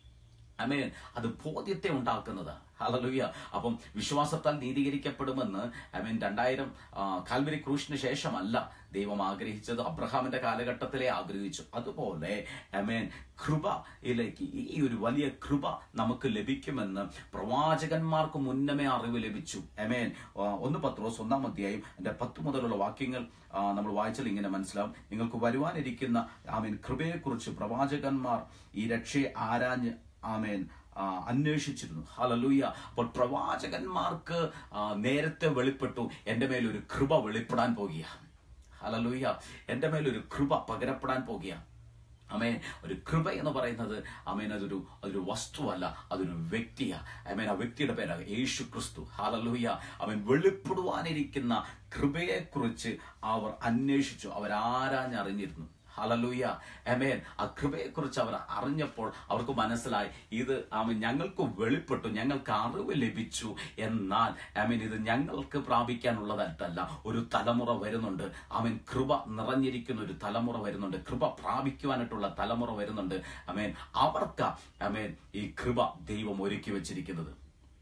Speaker 1: അമേൻ അത് ബോധ്യത്തെ ഉണ്ടാക്കുന്നത് ഹലലുയ്യ അപ്പം വിശ്വാസത്താൽ നീതീകരിക്കപ്പെടുമെന്ന് അമേൻ രണ്ടായിരം ആ, കാൽവരി ക്രൂശിന് ശേഷമല്ല ദൈവം ആഗ്രഹിച്ചത് അബ്രഹാമിന്റെ കാലഘട്ടത്തിലെ ആഗ്രഹിച്ചു അതുപോലെ അമേൻ കൃപയിലേക്ക് ഈ ഒരു വലിയ കൃപ നമുക്ക് ലഭിക്കുമെന്ന് പ്രവാചകന്മാർക്ക് മുന്നമേ അറിവ് ലഭിച്ചു അമേൻ ആ, ഒന്ന് പത്രോസ് ഒന്നാം അധ്യായം എന്റെ പത്ത് മുതലുള്ള വാക്യങ്ങൾ ആ, നമ്മൾ വായിച്ചാൽ ഇങ്ങനെ മനസ്സിലാവും നിങ്ങൾക്ക് വരുവാനിരിക്കുന്ന ആമേൻ കൃപയെക്കുറിച്ച് പ്രവാചകന്മാർ ഈ രക്ഷയെ ആരാഞ്ഞ് ആമേൻ ആ, അന്വേഷിച്ചിരുന്നു ഹലലൂയ അപ്പോൾ പ്രവാചകന്മാർക്ക് ആ, നേരത്തെ വെളിപ്പെട്ടു എൻ്റെ മേലൊരു കൃപ വെളിപ്പെടാൻ പോകുക ഹലലൂയ എൻ്റെ മേലൊരു കൃപ പകരപ്പെടാൻ പോകുക അമേൻ ഒരു കൃപ എന്ന് പറയുന്നത് അമേൻ അതൊരു അതൊരു വസ്തുവല്ല അതൊരു വ്യക്തിയാ അമേൻ ആ വ്യക്തിയുടെ പേരാണ് യേശു ക്രിസ്തു ഹാലലൂയ അവൻ വെളിപ്പെടുവാനിരിക്കുന്ന കൃപയെക്കുറിച്ച് അവർ അന്വേഷിച്ചു അവരാരാഞ്ഞറിഞ്ഞിരുന്നു ഹലലൂയ അമേൻ ആ കൃപയെക്കുറിച്ച് അവർ അറിഞ്ഞപ്പോൾ അവർക്ക് മനസ്സിലായി ഇത് ആമൻ ഞങ്ങൾക്ക് വെളിപ്പെട്ടു ഞങ്ങൾക്ക് അറിവ് ലഭിച്ചു എന്നാൽ ആമൻ ഇത് ഞങ്ങൾക്ക് പ്രാപിക്കാനുള്ളതല്ല ഒരു തലമുറ വരുന്നുണ്ട് അവൻ കൃപ നിറഞ്ഞിരിക്കുന്ന ഒരു തലമുറ വരുന്നുണ്ട് കൃപ പ്രാപിക്കുവാനായിട്ടുള്ള തലമുറ വരുന്നുണ്ട് അമേൻ അവർക്ക് അമേൻ ഈ കൃപ ദൈവം ഒരുക്കി വെച്ചിരിക്കുന്നത്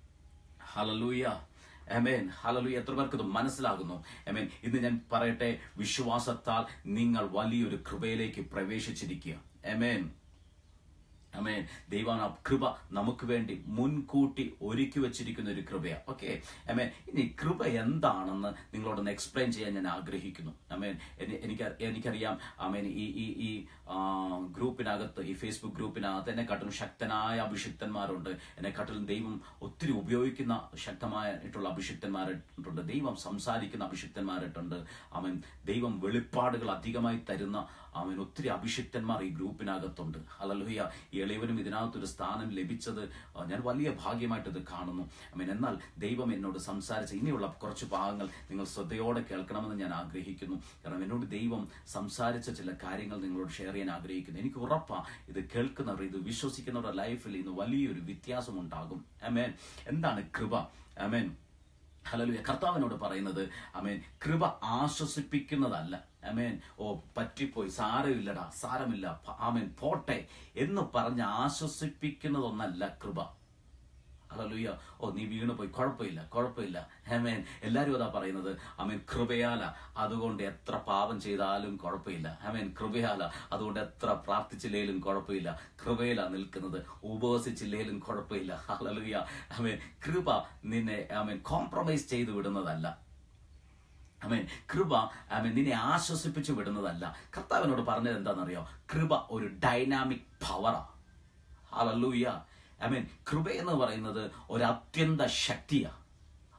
Speaker 1: ഹലലൂയ എമേൻ ഹലലു എത്ര പേർക്ക് ഇത് മനസ്സിലാകുന്നു എമേൻ ഇന്ന് ഞാൻ പറയട്ടെ വിശ്വാസത്താൽ നിങ്ങൾ വലിയൊരു കൃപയിലേക്ക് പ്രവേശിച്ചിരിക്കുക എമേൻ അമേൻ ദൈവം ആ കൃപ നമുക്ക് വേണ്ടി മുൻകൂട്ടി ഒരുക്കി വെച്ചിരിക്കുന്ന ഒരു കൃപയാണ് ഓക്കെ അമേൻ ഇനി കൃപ എന്താണെന്ന് നിങ്ങളോടൊന്ന് എക്സ്പ്ലെയിൻ ചെയ്യാൻ ഞാൻ ആഗ്രഹിക്കുന്നു അമേൻ എനി- എനിക്ക് എനിക്കറിയാം അമേൻ ഈ ഈ ഈ ആ, ഗ്രൂപ്പിനകത്ത് ഈ ഫേസ്ബുക്ക് ഗ്രൂപ്പിനകത്ത് എന്നെക്കാട്ടിലും ശക്തനായ അഭിഷിക്തന്മാരുണ്ട് എന്നെക്കാട്ടിലും ദൈവം ഒത്തിരി ഉപയോഗിക്കുന്ന ശക്തമായിട്ടുള്ള അഭിഷിക്തന്മാരുണ്ട് ദൈവം സംസാരിക്കുന്ന അഭിഷിക്തന്മാരായിട്ടുണ്ട് അവൻ ദൈവം വെളിപ്പാടുകൾ അധികമായി തരുന്ന അവൻ ഒത്തിരി അഭിഷിക്തന്മാർ ഈ ഗ്രൂപ്പിനകത്തുണ്ട് അലലുഹ്യ ഈ എളിയവനും ഇതിനകത്തൊരു സ്ഥാനം ലഭിച്ചത് ആ, ഞാൻ വലിയ ഭാഗ്യമായിട്ട് ഇത് കാണുന്നു അമീൻ എന്നാൽ ദൈവം എന്നോട് സംസാരിച്ച ഇനിയുള്ള കുറച്ച് ഭാഗങ്ങൾ നിങ്ങൾ ശ്രദ്ധയോടെ കേൾക്കണമെന്ന് ഞാൻ ആഗ്രഹിക്കുന്നു കാരണം എന്നോട് ദൈവം സംസാരിച്ച ചില കാര്യങ്ങൾ നിങ്ങളോട് ഷെയർ ചെയ്യാൻ ആഗ്രഹിക്കുന്നു എനിക്ക് ഉറപ്പാ ഇത് കേൾക്കുന്നവർ ഇത് വിശ്വസിക്കുന്നവരുടെ ലൈഫിൽ ഇന്ന് വലിയൊരു വ്യത്യാസം ഉണ്ടാകും അമേൻ എന്താണ് കൃപ അമേൻ ഹലലുയ കർത്താവിനോട് പറയുന്നത് അമേൻ കൃപ ആശ്വസിപ്പിക്കുന്നതല്ല അമേൻ ഓ പറ്റിപ്പോയി സാരമില്ലടാ സാരമില്ല പ- ആമേൻ പോട്ടെ എന്ന് പറഞ്ഞ് ആശ്വസിപ്പിക്കുന്നതൊന്നല്ല കൃപ ഹലലുയ്യ ഓ നീ വീണു പോയി കുഴപ്പമില്ല കുഴപ്പമില്ല ഹേമേൻ എല്ലാവരും അതാ പറയുന്നത് അമേൻ കൃപയാല അതുകൊണ്ട് എത്ര പാപം ചെയ്താലും കുഴപ്പമില്ല അമേൻ കൃപയാല അതുകൊണ്ട് എത്ര പ്രാർത്ഥിച്ചില്ലേലും കുഴപ്പമില്ല കൃപയില നിൽക്കുന്നത് ഉപവസിച്ചില്ലേലും കുഴപ്പമില്ല ഹലലുയ്യ അമേൻ കൃപ നിന്നെ അമേൻ കോംപ്രമൈസ് ചെയ്തു വിടുന്നതല്ല അമേൻ കൃപ അമേൻ നിന്നെ ആശ്വസിപ്പിച്ചു വിടുന്നതല്ല കർത്താവിനോട് പറഞ്ഞത് എന്താണെന്നറിയോ കൃപ ഒരു ഡൈനാമിക് പവറാ ഹലല്ലൂയ ഐ മീൻ കൃപ എന്ന് പറയുന്നത് ഒരു അത്യന്ത ശക്തിയാ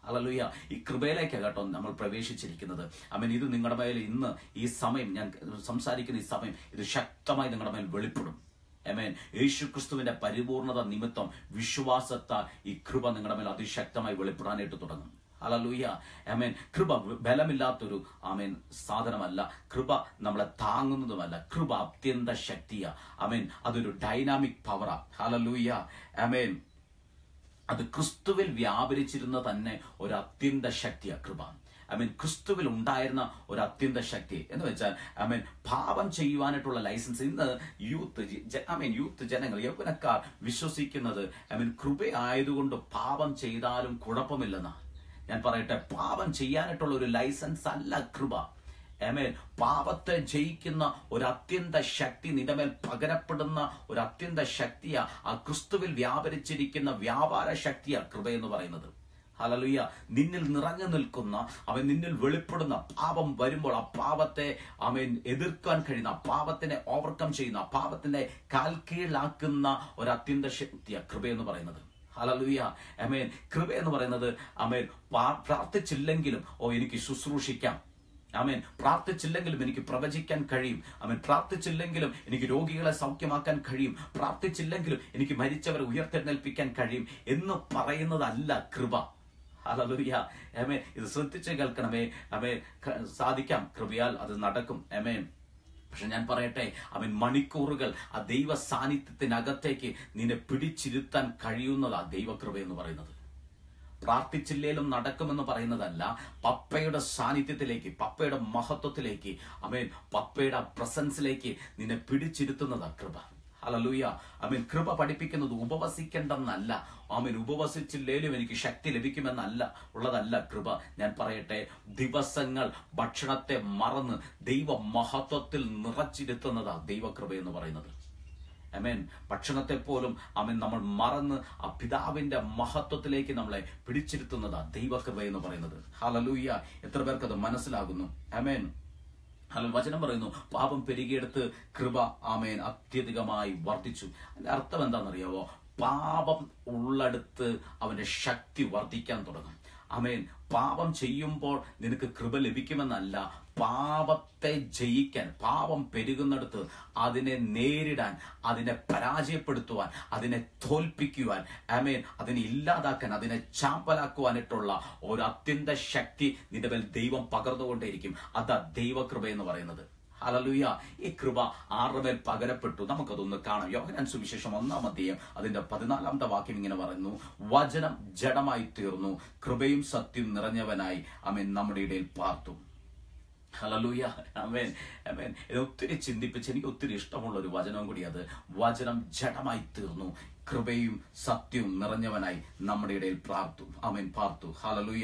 Speaker 1: ഹല്ലേലൂയ ഈ കൃപയിലേക്കാണ് കേട്ടോ നമ്മൾ പ്രവേശിച്ചിരിക്കുന്നത് അമേൻ ഇത് നിങ്ങളുടെ മേൽ ഇന്ന് ഈ സമയം ഞാൻ സംസാരിക്കുന്ന ഈ സമയം ഇത് ശക്തമായി നിങ്ങളുടെ മേൽ വെളിപ്പെടും അമേൻ യേശു ക്രിസ്തുവിന്റെ പരിപൂർണത നിമിത്തം വിശ്വാസത്താൽ ഈ കൃപ നിങ്ങളുടെ മേൽ അതിശക്തമായി വെളിപ്പെടാനായിട്ട് തുടങ്ങും ഹലലൂയ അമേൻ കൃപ ബലമില്ലാത്തൊരു ആമേൻ സാധനമല്ല കൃപ നമ്മളെ താങ്ങുന്നതുമല്ല കൃപ അത്യന്ത ശക്തിയാ അമേൻ അതൊരു ഡൈനാമിക് പവറാ ഹലലൂയ അമേൻ അത് ക്രിസ്തുവിൽ വ്യാപരിച്ചിരുന്ന തന്നെ ഒരു അത്യന്ത ശക്തിയാ കൃപ ഐ മീൻ ക്രിസ്തുവിൽ ഉണ്ടായിരുന്ന ഒരു അത്യന്ത ശക്തി എന്ന് വെച്ചാൽ ഐ മീൻ പാപം ചെയ്യുവാനായിട്ടുള്ള ലൈസൻസ് ഇന്ന് യൂത്ത് ഐ മീൻ യൂത്ത് ജനങ്ങൾ യൗവനക്കാർ വിശ്വസിക്കുന്നത് ഐ മീൻ കൃപ ആയതുകൊണ്ട് പാപം ചെയ്താലും കുഴപ്പമില്ലെന്നാ ഞാൻ പറയട്ടെ പാപം ചെയ്യാനായിട്ടുള്ള ഒരു ലൈസൻസ് അല്ല കൃപ ഏമേൻ പാപത്തെ ജയിക്കുന്ന ഒരു അത്യന്ത ശക്തി നിന്റെ മേൽ പകരപ്പെടുന്ന ഒരു അത്യന്ത ശക്തിയാ ആ ക്രിസ്തുവിൽ വ്യാപരിച്ചിരിക്കുന്ന വ്യാപാര ശക്തിയാ കൃപ എന്ന് പറയുന്നത് ഹലലുയ്യ നിന്നിൽ നിറഞ്ഞു നിൽക്കുന്ന അവൻ നിന്നിൽ വെളിപ്പെടുന്ന പാപം വരുമ്പോൾ ആ പാപത്തെ അവൻ എതിർക്കാൻ കഴിയുന്ന ആ പാപത്തിനെ ഓവർകം ചെയ്യുന്ന ആ പാപത്തിന്റെ കാൽ കീഴിലാക്കുന്ന ഒരു അത്യന്ത ശക്തിയാ കൃപ എന്ന് പറയുന്നത് ഹലലുയ അമേൻ കൃപ എന്ന് പറയുന്നത് അമേൻ പ്രാർത്ഥിച്ചില്ലെങ്കിലും ഓ എനിക്ക് ശുശ്രൂഷിക്കാം അമേൻ പ്രാർത്ഥിച്ചില്ലെങ്കിലും എനിക്ക് പ്രവചിക്കാൻ കഴിയും അമേൻ പ്രാർത്ഥിച്ചില്ലെങ്കിലും എനിക്ക് രോഗികളെ സൗഖ്യമാക്കാൻ കഴിയും പ്രാർത്ഥിച്ചില്ലെങ്കിലും എനിക്ക് മരിച്ചവരെ ഉയർത്തെഴുന്നേൽപ്പിക്കാൻ കഴിയും എന്ന് പറയുന്നതല്ല കൃപ ഹലലുയ അമേ ഇത് ശ്രദ്ധിച്ച് കേൾക്കണമേ അമേ സാധിക്കാം കൃപയാൽ അത് നടക്കും അമേ പക്ഷെ ഞാൻ പറയട്ടെ അവൻ മണിക്കൂറുകൾ ആ ദൈവ സാന്നിധ്യത്തിനകത്തേക്ക് നിന്നെ പിടിച്ചിരുത്താൻ കഴിയുന്നതാ ദൈവകൃപ എന്ന് പറയുന്നത് പ്രാർത്ഥിച്ചില്ലേലും നടക്കുമെന്ന് പറയുന്നതല്ല പപ്പയുടെ സാന്നിധ്യത്തിലേക്ക് പപ്പയുടെ മഹത്വത്തിലേക്ക് അമേൻ പപ്പയുടെ പ്രസൻസിലേക്ക് നിന്നെ പിടിച്ചിരുത്തുന്നതാ കൃപ ഹലലൂയ അമീൻ കൃപ പഠിപ്പിക്കുന്നത് ഉപവസിക്കേണ്ടെന്നല്ല ആമീൻ ഉപവസിച്ചില്ലേലും എനിക്ക് ശക്തി ലഭിക്കുമെന്നല്ല ഉള്ളതല്ല കൃപ ഞാൻ പറയട്ടെ ദിവസങ്ങൾ ഭക്ഷണത്തെ മറന്ന് ദൈവ മഹത്വത്തിൽ നിറച്ചിരുത്തുന്നതാ ദൈവകൃപ എന്ന് പറയുന്നത് അമേൻ ഭക്ഷണത്തെ പോലും അമേൻ നമ്മൾ മറന്ന് ആ പിതാവിന്റെ മഹത്വത്തിലേക്ക് നമ്മളെ പിടിച്ചിരുത്തുന്നതാ ദൈവകൃപ എന്ന് പറയുന്നത് ഹലലൂയ എത്ര പേർക്ക് അത് മനസ്സിലാകുന്നു അമേൻ അല്ല വചനം പറയുന്നു പാപം പെരുകിയെടുത്ത് കൃപ ആമേൻ അത്യധികമായി വർദ്ധിച്ചു അതിന്റെ അർത്ഥം എന്താണെന്നറിയാവോ പാപം ഉള്ളടുത്ത് അവന്റെ ശക്തി വർദ്ധിക്കാൻ തുടങ്ങും അമേൻ പാപം ചെയ്യുമ്പോൾ നിനക്ക് കൃപ ലഭിക്കുമെന്നല്ല പാപത്തെ ജയിക്കാൻ പാപം പെരുകുന്നിടത്ത് അതിനെ നേരിടാൻ അതിനെ പരാജയപ്പെടുത്തുവാൻ അതിനെ തോൽപ്പിക്കുവാൻ അമേൻ അതിനെ ഇല്ലാതാക്കാൻ അതിനെ ചാമ്പലാക്കുവാനായിട്ടുള്ള ഒരു അത്യന്ത ശക്തി നിന്റെ മേൽ ദൈവം പകർന്നുകൊണ്ടേയിരിക്കും അതാ ദൈവകൃപ എന്ന് പറയുന്നത് ഹലലുയ ഈ കൃപ ആരുടെ മേൽ പകരപ്പെട്ടു നമുക്കതൊന്ന് കാണാം യോഹനാൻ സുവിശേഷം ഒന്നാം അധ്യായം അതിന്റെ പതിനാലാമത്തെ വാക്യം ഇങ്ങനെ പറയുന്നു വചനം ജഡമായി തീർന്നു കൃപയും സത്യം നിറഞ്ഞവനായി അമേൻ നമ്മുടെ ഇടയിൽ പാർത്തു ഹലലൂയ അമേൻ അമേൻ ഇത് ഒത്തിരി ചിന്തിപ്പിച്ച് എനിക്ക് ഒത്തിരി ഇഷ്ടമുള്ള ഒരു വചനവും കൂടി അത് വചനം ജഡമായി തീർന്നു കൃപയും സത്യവും നിറഞ്ഞവനായി നമ്മുടെ ഇടയിൽ പ്രാർത്തു അമേൻ പാർത്തു ഹലലൂയ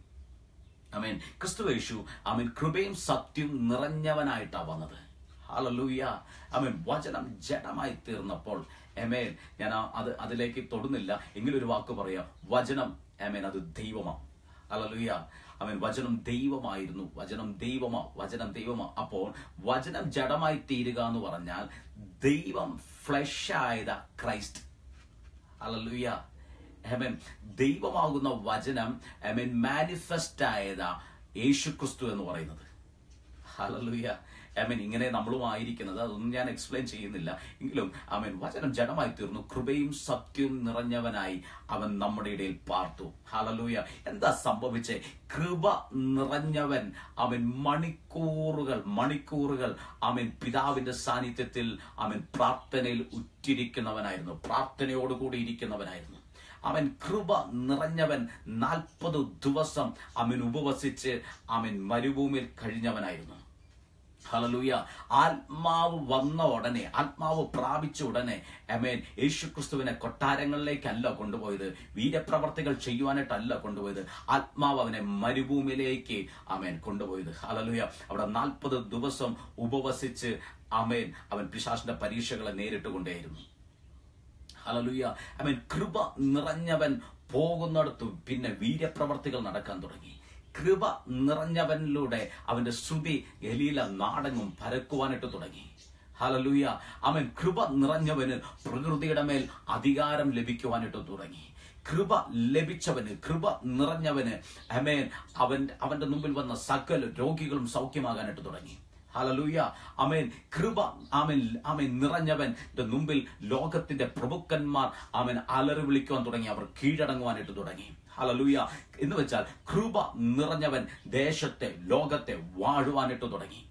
Speaker 1: അമേൻ ക്രിസ്തു യേശു അമേൻ കൃപയും സത്യവും നിറഞ്ഞവനായിട്ടാണ് വന്നത് ഹലലൂയ അമേൻ വചനം ജഡമായി തീർന്നപ്പോൾ എമേൻ ഞാൻ ആ- അത് അതിലേക്ക് തൊടുന്നില്ല എങ്കിലും ഒരു വാക്ക് പറയാം വചനം എമേൻ അത് ദൈവമാണ് ഹലലൂയ അവൻ വചനം ദൈവമായിരുന്നു വചനം ദൈവമാ വചനം ദൈവമാ അപ്പോൾ വചനം ജഡമായി തീരുക എന്ന് പറഞ്ഞാൽ ദൈവം ഫ്ലഷ് ആയത ക്രൈസ്റ്റ് ഹല്ലേലൂയ ആമേൻ ദൈവമാകുന്ന വചനം ആമേൻ മാനിഫെസ്റ്റ് ആയതാ യേശു ക്രിസ്തു എന്ന് പറയുന്നത് ഹല്ലേലൂയ ആമേൻ ഇങ്ങനെ നമ്മളും ആയിരിക്കുന്നത് അതൊന്നും ഞാൻ എക്സ്പ്ലെയിൻ ചെയ്യുന്നില്ല എങ്കിലും അവൻ വചനം ജഡമായി തീർന്നു കൃപയും സത്യവും നിറഞ്ഞവനായി അവൻ നമ്മുടെ ഇടയിൽ പാർത്തു ഹലലൂയ എന്താ സംഭവിച്ചേ കൃപ നിറഞ്ഞവൻ അവൻ മണിക്കൂറുകൾ മണിക്കൂറുകൾ അവൻ പിതാവിന്റെ സാന്നിധ്യത്തിൽ അവൻ പ്രാർത്ഥനയിൽ ഉറ്റിരിക്കുന്നവനായിരുന്നു പ്രാർത്ഥനയോടുകൂടി ഇരിക്കുന്നവനായിരുന്നു അവൻ കൃപ നിറഞ്ഞവൻ നാൽപ്പത് ദിവസം അവൻ ഉപവസിച്ച് അവൻ മരുഭൂമിയിൽ കഴിഞ്ഞവനായിരുന്നു ഹലലൂയ ആത്മാവ് വന്ന ഉടനെ ആത്മാവ് പ്രാപിച്ച ഉടനെ അമേൻ യേശുക്രിസ്തുവിനെ കൊട്ടാരങ്ങളിലേക്കല്ല കൊണ്ടുപോയത് വീരപ്രവർത്തികൾ ചെയ്യുവാനായിട്ടല്ല കൊണ്ടുപോയത് ആത്മാവ് അവനെ മരുഭൂമിയിലേക്ക് അമേൻ കൊണ്ടുപോയത് ഹലലൂയ അവിടെ നാൽപ്പത് ദിവസം ഉപവസിച്ച് അമേൻ അവൻ പിശാസിന്റെ പരീക്ഷകളെ നേരിട്ടുകൊണ്ടേയിരുന്നു ഹലലുയ അവൻ കൃപ നിറഞ്ഞവൻ പോകുന്നിടത്തു പിന്നെ വീര്യപ്രവർത്തികൾ നടക്കാൻ തുടങ്ങി കൃപ നിറഞ്ഞവനിലൂടെ അവന്റെ ശ്രുതി ഗലീല നാടങ്ങും പരക്കുവാനായിട്ട് തുടങ്ങി ഹലലൂയ അവൻ കൃപ നിറഞ്ഞവന് പ്രകൃതിയുടെ മേൽ അധികാരം ലഭിക്കുവാനായിട്ട് തുടങ്ങി കൃപ ലഭിച്ചവന് കൃപ നിറഞ്ഞവന് അമേൻ അവൻ അവന്റെ മുമ്പിൽ വന്ന സകല രോഗികളും സൗഖ്യമാകാനായിട്ട് തുടങ്ങി ഹലലൂയ അമേൻ കൃപ അവൻ അവൻ നിറഞ്ഞവന്റെ മുമ്പിൽ ലോകത്തിന്റെ പ്രഭുക്കന്മാർ അവൻ അലറി വിളിക്കുവാൻ തുടങ്ങി അവർ കീഴടങ്ങുവാനായിട്ട് തുടങ്ങി ഹലലൂയ എന്ന് വെച്ചാൽ കൃപ നിറഞ്ഞവൻ ദേശത്തെ ലോകത്തെ വാഴുവാനായിട്ട് തുടങ്ങി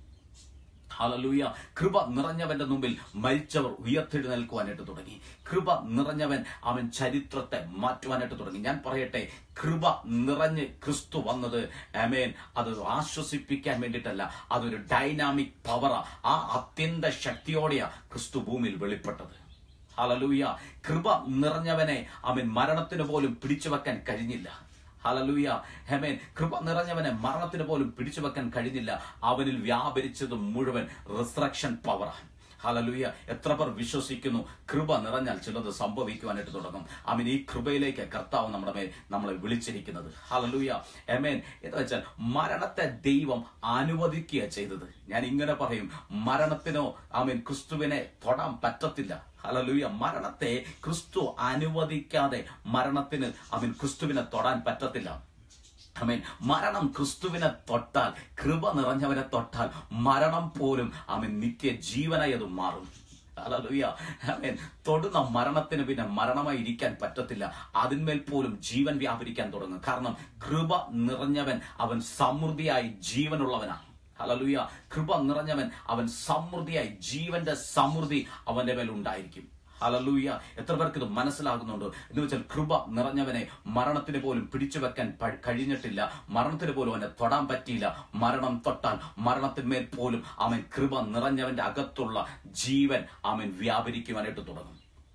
Speaker 1: ഹലലൂയ കൃപ നിറഞ്ഞവന്റെ മുമ്പിൽ മരിച്ചവർ ഉയർത്തെഴുന്നേൽക്കുവാനായിട്ട് തുടങ്ങി കൃപ നിറഞ്ഞവൻ അവൻ ചരിത്രത്തെ മാറ്റുവാനായിട്ട് തുടങ്ങി ഞാൻ പറയട്ടെ കൃപ നിറഞ്ഞ് ക്രിസ്തു വന്നത് അമേൻ അത് ആശ്വസിപ്പിക്കാൻ വേണ്ടിയിട്ടല്ല അതൊരു ഡൈനാമിക് പവറാ ആ അത്യന്ത ശക്തിയോടെയാ ക്രിസ്തു ഭൂമിയിൽ വെളിപ്പെട്ടത് ഹലലൂയ കൃപ നിറഞ്ഞവനെ അവൻ മരണത്തിന് പോലും പിടിച്ചു വെക്കാൻ കഴിഞ്ഞില്ല ഹലലൂയ ഹെമേൻ കൃപ നിറഞ്ഞവനെ മരണത്തിന് പോലും പിടിച്ചു വെക്കാൻ കഴിഞ്ഞില്ല അവനിൽ വ്യാപരിച്ചത് മുഴുവൻ റിസ്ട്രക്ഷൻ പവറാണ് ഹലലൂയ എത്ര പേർ വിശ്വസിക്കുന്നു കൃപ നിറഞ്ഞാൽ ചിലത് സംഭവിക്കുവാനായിട്ട് തുടങ്ങും അവൻ ഈ കൃപയിലേക്ക് കർത്താവ് നമ്മുടെ മേൽ നമ്മളെ വിളിച്ചിരിക്കുന്നത് ഹലലൂയ എമേൻ എന്ന് വെച്ചാൽ മരണത്തെ ദൈവം അനുവദിക്കുക ചെയ്തത് ഞാൻ ഇങ്ങനെ പറയും മരണത്തിനോ അവൻ ക്രിസ്തുവിനെ തൊടാൻ പറ്റത്തില്ല ഹലലൂയ മരണത്തെ ക്രിസ്തു അനുവദിക്കാതെ മരണത്തിന് അവൻ ക്രിസ്തുവിനെ തൊടാൻ പറ്റത്തില്ല അമേൻ മരണം ക്രിസ്തുവിനെ തൊട്ടാൽ കൃപ നിറഞ്ഞവനെ തൊട്ടാൽ മരണം പോലും അവൻ നിത്യ ജീവനായി അത് മാറും ഹല്ലേലൂയ. ആമേൻ. തൊടുന്ന മരണത്തിന് പിന്നെ മരണമായി ഇരിക്കാൻ പറ്റത്തില്ല അതിന്മേൽ പോലും ജീവൻ വ്യാപരിക്കാൻ തുടങ്ങും കാരണം കൃപ നിറഞ്ഞവൻ അവൻ സമൃദ്ധിയായി ജീവനുള്ളവനാണ് ഹലലുയ കൃപ നിറഞ്ഞവൻ അവൻ സമൃദ്ധിയായി ജീവന്റെ സമൃദ്ധി അവന്റെ മേൽ ഉണ്ടായിരിക്കും ഹലലൂയ എത്ര പേർക്ക് ഇത് മനസ്സിലാകുന്നുണ്ട് എന്ന് വെച്ചാൽ കൃപ നിറഞ്ഞവനെ മരണത്തിന് പോലും പിടിച്ചു വെക്കാൻ പ- കഴിഞ്ഞിട്ടില്ല മരണത്തിന് പോലും അവനെ തൊടാൻ പറ്റിയില്ല മരണം തൊട്ടാൽ മരണത്തിന്മേൽ പോലും അവൻ കൃപ നിറഞ്ഞവന്റെ അകത്തുള്ള ജീവൻ അവൻ വ്യാപരിക്കുവാനായിട്ട് തുടങ്ങും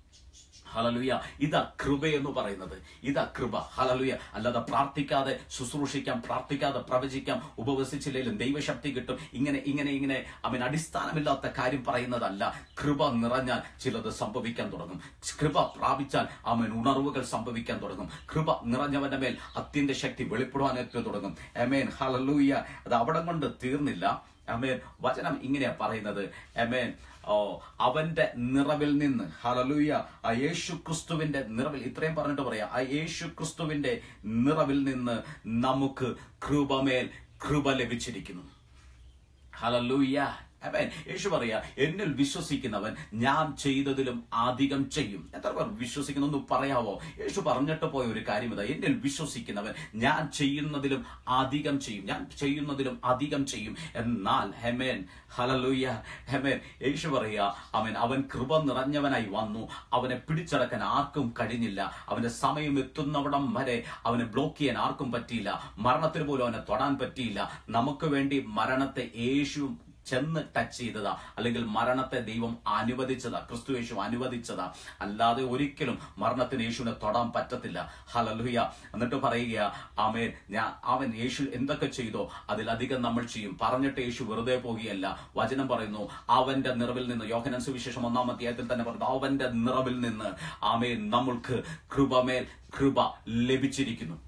Speaker 1: ഹലലുയ ഇതാ കൃപ എന്ന് പറയുന്നത് ഇതാ കൃപ ഹലലുയ അല്ലാതെ പ്രാർത്ഥിക്കാതെ ശുശ്രൂഷിക്കാം പ്രാർത്ഥിക്കാതെ പ്രവചിക്കാം ഉപവസിച്ചില്ലെങ്കിലും ദൈവശക്തി കിട്ടും ഇങ്ങനെ ഇങ്ങനെ ഇങ്ങനെ അവൻ അടിസ്ഥാനമില്ലാത്ത കാര്യം പറയുന്നതല്ല കൃപ നിറഞ്ഞാൽ ചിലത് സംഭവിക്കാൻ തുടങ്ങും കൃപ പ്രാപിച്ചാൽ അവൻ ഉണർവുകൾ സംഭവിക്കാൻ തുടങ്ങും കൃപ നിറഞ്ഞവന്റെ മേൽ അത്യന്ത ശക്തി വെളിപ്പെടുവാനൊക്കെ തുടങ്ങും എമേൻ ഹലലൂയ അത് അവിടെ കൊണ്ട് തീർന്നില്ല അമേൻ വചനം ഇങ്ങനെയാ പറയുന്നത് അമേൻ ഓ അവന്റെ നിറവിൽ നിന്ന് ഹലലൂയ ആ യേശു ക്രിസ്തുവിന്റെ നിറവിൽ ഇത്രയും പറഞ്ഞിട്ട് പറയാം ആ യേശു ക്രിസ്തുവിന്റെ നിറവിൽ നിന്ന് നമുക്ക് കൃപമേൽ കൃപ ലഭിച്ചിരിക്കുന്നു ഹലലൂയ അമേൻ യേശു പറയാ എന്നിൽ വിശ്വസിക്കുന്നവൻ ഞാൻ ചെയ്തതിലും അധികം ചെയ്യും എത്ര പേർ വിശ്വസിക്കുന്നു ഒന്ന് പറയാവോ യേശു പറഞ്ഞിട്ട് പോയ ഒരു കാര്യം ഇതാ എന്നിൽ വിശ്വസിക്കുന്നവൻ ഞാൻ ചെയ്യുന്നതിലും അധികം ചെയ്യും ഞാൻ ചെയ്യുന്നതിലും അധികം ചെയ്യും എന്നാൽ ഹെമേൻ ഹലലൂയ ഹെമേൻ യേശു പറയാ അവൻ അവൻ കൃപ നിറഞ്ഞവനായി വന്നു അവനെ പിടിച്ചടക്കാൻ ആർക്കും കഴിഞ്ഞില്ല അവന്റെ സമയം എത്തുന്നവിടം വരെ അവനെ ബ്ലോക്ക് ചെയ്യാൻ ആർക്കും പറ്റിയില്ല മരണത്തിന് പോലും അവനെ തൊടാൻ പറ്റിയില്ല നമുക്ക് വേണ്ടി മരണത്തെ യേശു ചെന്ന് ടച്ച് ചെയ്തതാ അല്ലെങ്കിൽ മരണത്തെ ദൈവം അനുവദിച്ചതാ ക്രിസ്തു യേശു അനുവദിച്ചതാ അല്ലാതെ ഒരിക്കലും മരണത്തിന് യേശുവിനെ തൊടാൻ പറ്റത്തില്ല ഹലലുയ എന്നിട്ട് പറയുക ആമേൻ ഞാൻ അവൻ യേശു എന്തൊക്കെ ചെയ്തോ അതിലധികം നമ്മൾ ചെയ്യും പറഞ്ഞിട്ട് യേശു വെറുതെ പോകുകയല്ല വചനം പറയുന്നു അവന്റെ നിറവിൽ നിന്ന് യോഹനൻ സുവിശേഷം ഒന്നാം അധ്യായത്തിൽ തന്നെ പറഞ്ഞു അവന്റെ നിറവിൽ നിന്ന് ആമേൻ നമ്മൾക്ക് കൃപമേൽ കൃപ ലഭിച്ചിരിക്കുന്നു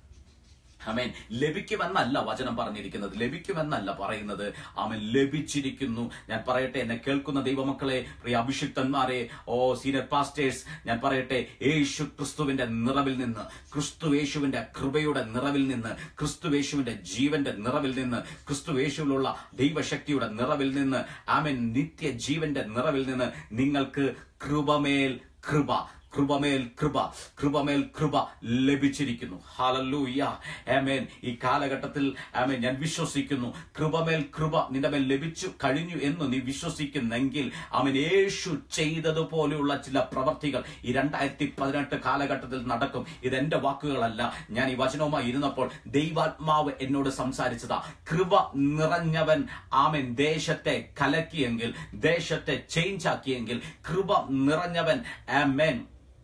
Speaker 1: ആമേൻ ലഭിക്കുമെന്നല്ല വചനം പറഞ്ഞിരിക്കുന്നത് ലഭിക്കുമെന്നല്ല പറയുന്നത് ആമൻ ലഭിച്ചിരിക്കുന്നു ഞാൻ പറയട്ടെ എന്നെ കേൾക്കുന്ന ദൈവമക്കളെ പ്രിയ അഭിഷിക്തന്മാരെ ഓ സീനിയർ പാസ്റ്റേഴ്സ് ഞാൻ പറയട്ടെ യേശു ക്രിസ്തുവിന്റെ നിറവിൽ നിന്ന് ക്രിസ്തു യേശുവിന്റെ കൃപയുടെ നിറവിൽ നിന്ന് ക്രിസ്തു യേശുവിന്റെ ജീവന്റെ നിറവിൽ നിന്ന് ക്രിസ്തു യേശുവിലുള്ള ദൈവശക്തിയുടെ നിറവിൽ നിന്ന് ആമൻ നിത്യ ജീവന്റെ നിറവിൽ നിന്ന് നിങ്ങൾക്ക് കൃപമേൽ കൃപ കൃപമേൽ കൃപ കൃപമേൽ കൃപ ലഭിച്ചിരിക്കുന്നു ഹാലല്ലൂയ ആമേൻ ഈ കാലഘട്ടത്തിൽ ആമേൻ ഞാൻ വിശ്വസിക്കുന്നു കൃപമേൽ കൃപ നിന്റെ മേൽ ലഭിച്ചു കഴിഞ്ഞു എന്ന് നീ വിശ്വസിക്കുന്നെങ്കിൽ അവൻ യേശു ചെയ്തതുപോലെയുള്ള ചില പ്രവർത്തികൾ ഈ രണ്ടായിരത്തി പതിനെട്ട് കാലഘട്ടത്തിൽ നടക്കും ഇതെന്റെ വാക്കുകളല്ല ഞാൻ ഈ വചനവുമായി ഇരുന്നപ്പോൾ ദൈവാത്മാവ് എന്നോട് സംസാരിച്ചതാ കൃപ നിറഞ്ഞവൻ ആമൻ ദേശത്തെ കലക്കിയെങ്കിൽ ദേശത്തെ ചേഞ്ച് ആക്കിയെങ്കിൽ കൃപ നിറഞ്ഞവൻ ആമേൻ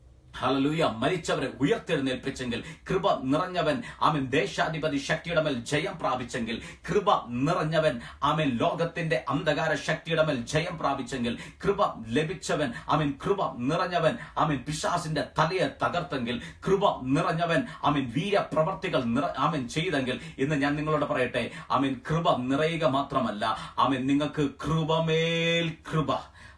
Speaker 1: ഹലലൂയ മരിച്ചവരെ ഉയർത്തെഴുന്നേൽപ്പിച്ചെങ്കിൽ കൃപ നിറഞ്ഞവൻ ആമൻ ദേശാധിപതി ശക്തിയുടെ മേൽ ജയം പ്രാപിച്ചെങ്കിൽ കൃപ നിറഞ്ഞവൻ ആമൻ ലോകത്തിന്റെ അന്ധകാര ശക്തിയുടെ മേൽ ജയം പ്രാപിച്ചെങ്കിൽ കൃപ ലഭിച്ചവൻ ആമൻ കൃപ നിറഞ്ഞവൻ ആമൻ പിശാസിന്റെ തലയെ തകർത്തെങ്കിൽ കൃപ നിറഞ്ഞവൻ ആമൻ വീരപ്രവർത്തികൾ നിറ ആമൻ ചെയ്തെങ്കിൽ ഇന്ന് ഞാൻ നിങ്ങളോട് പറയട്ടെ ആമൻ കൃപ നിറയുക മാത്രമല്ല ആമൻ നിങ്ങൾക്ക് കൃപമേൽ കൃപ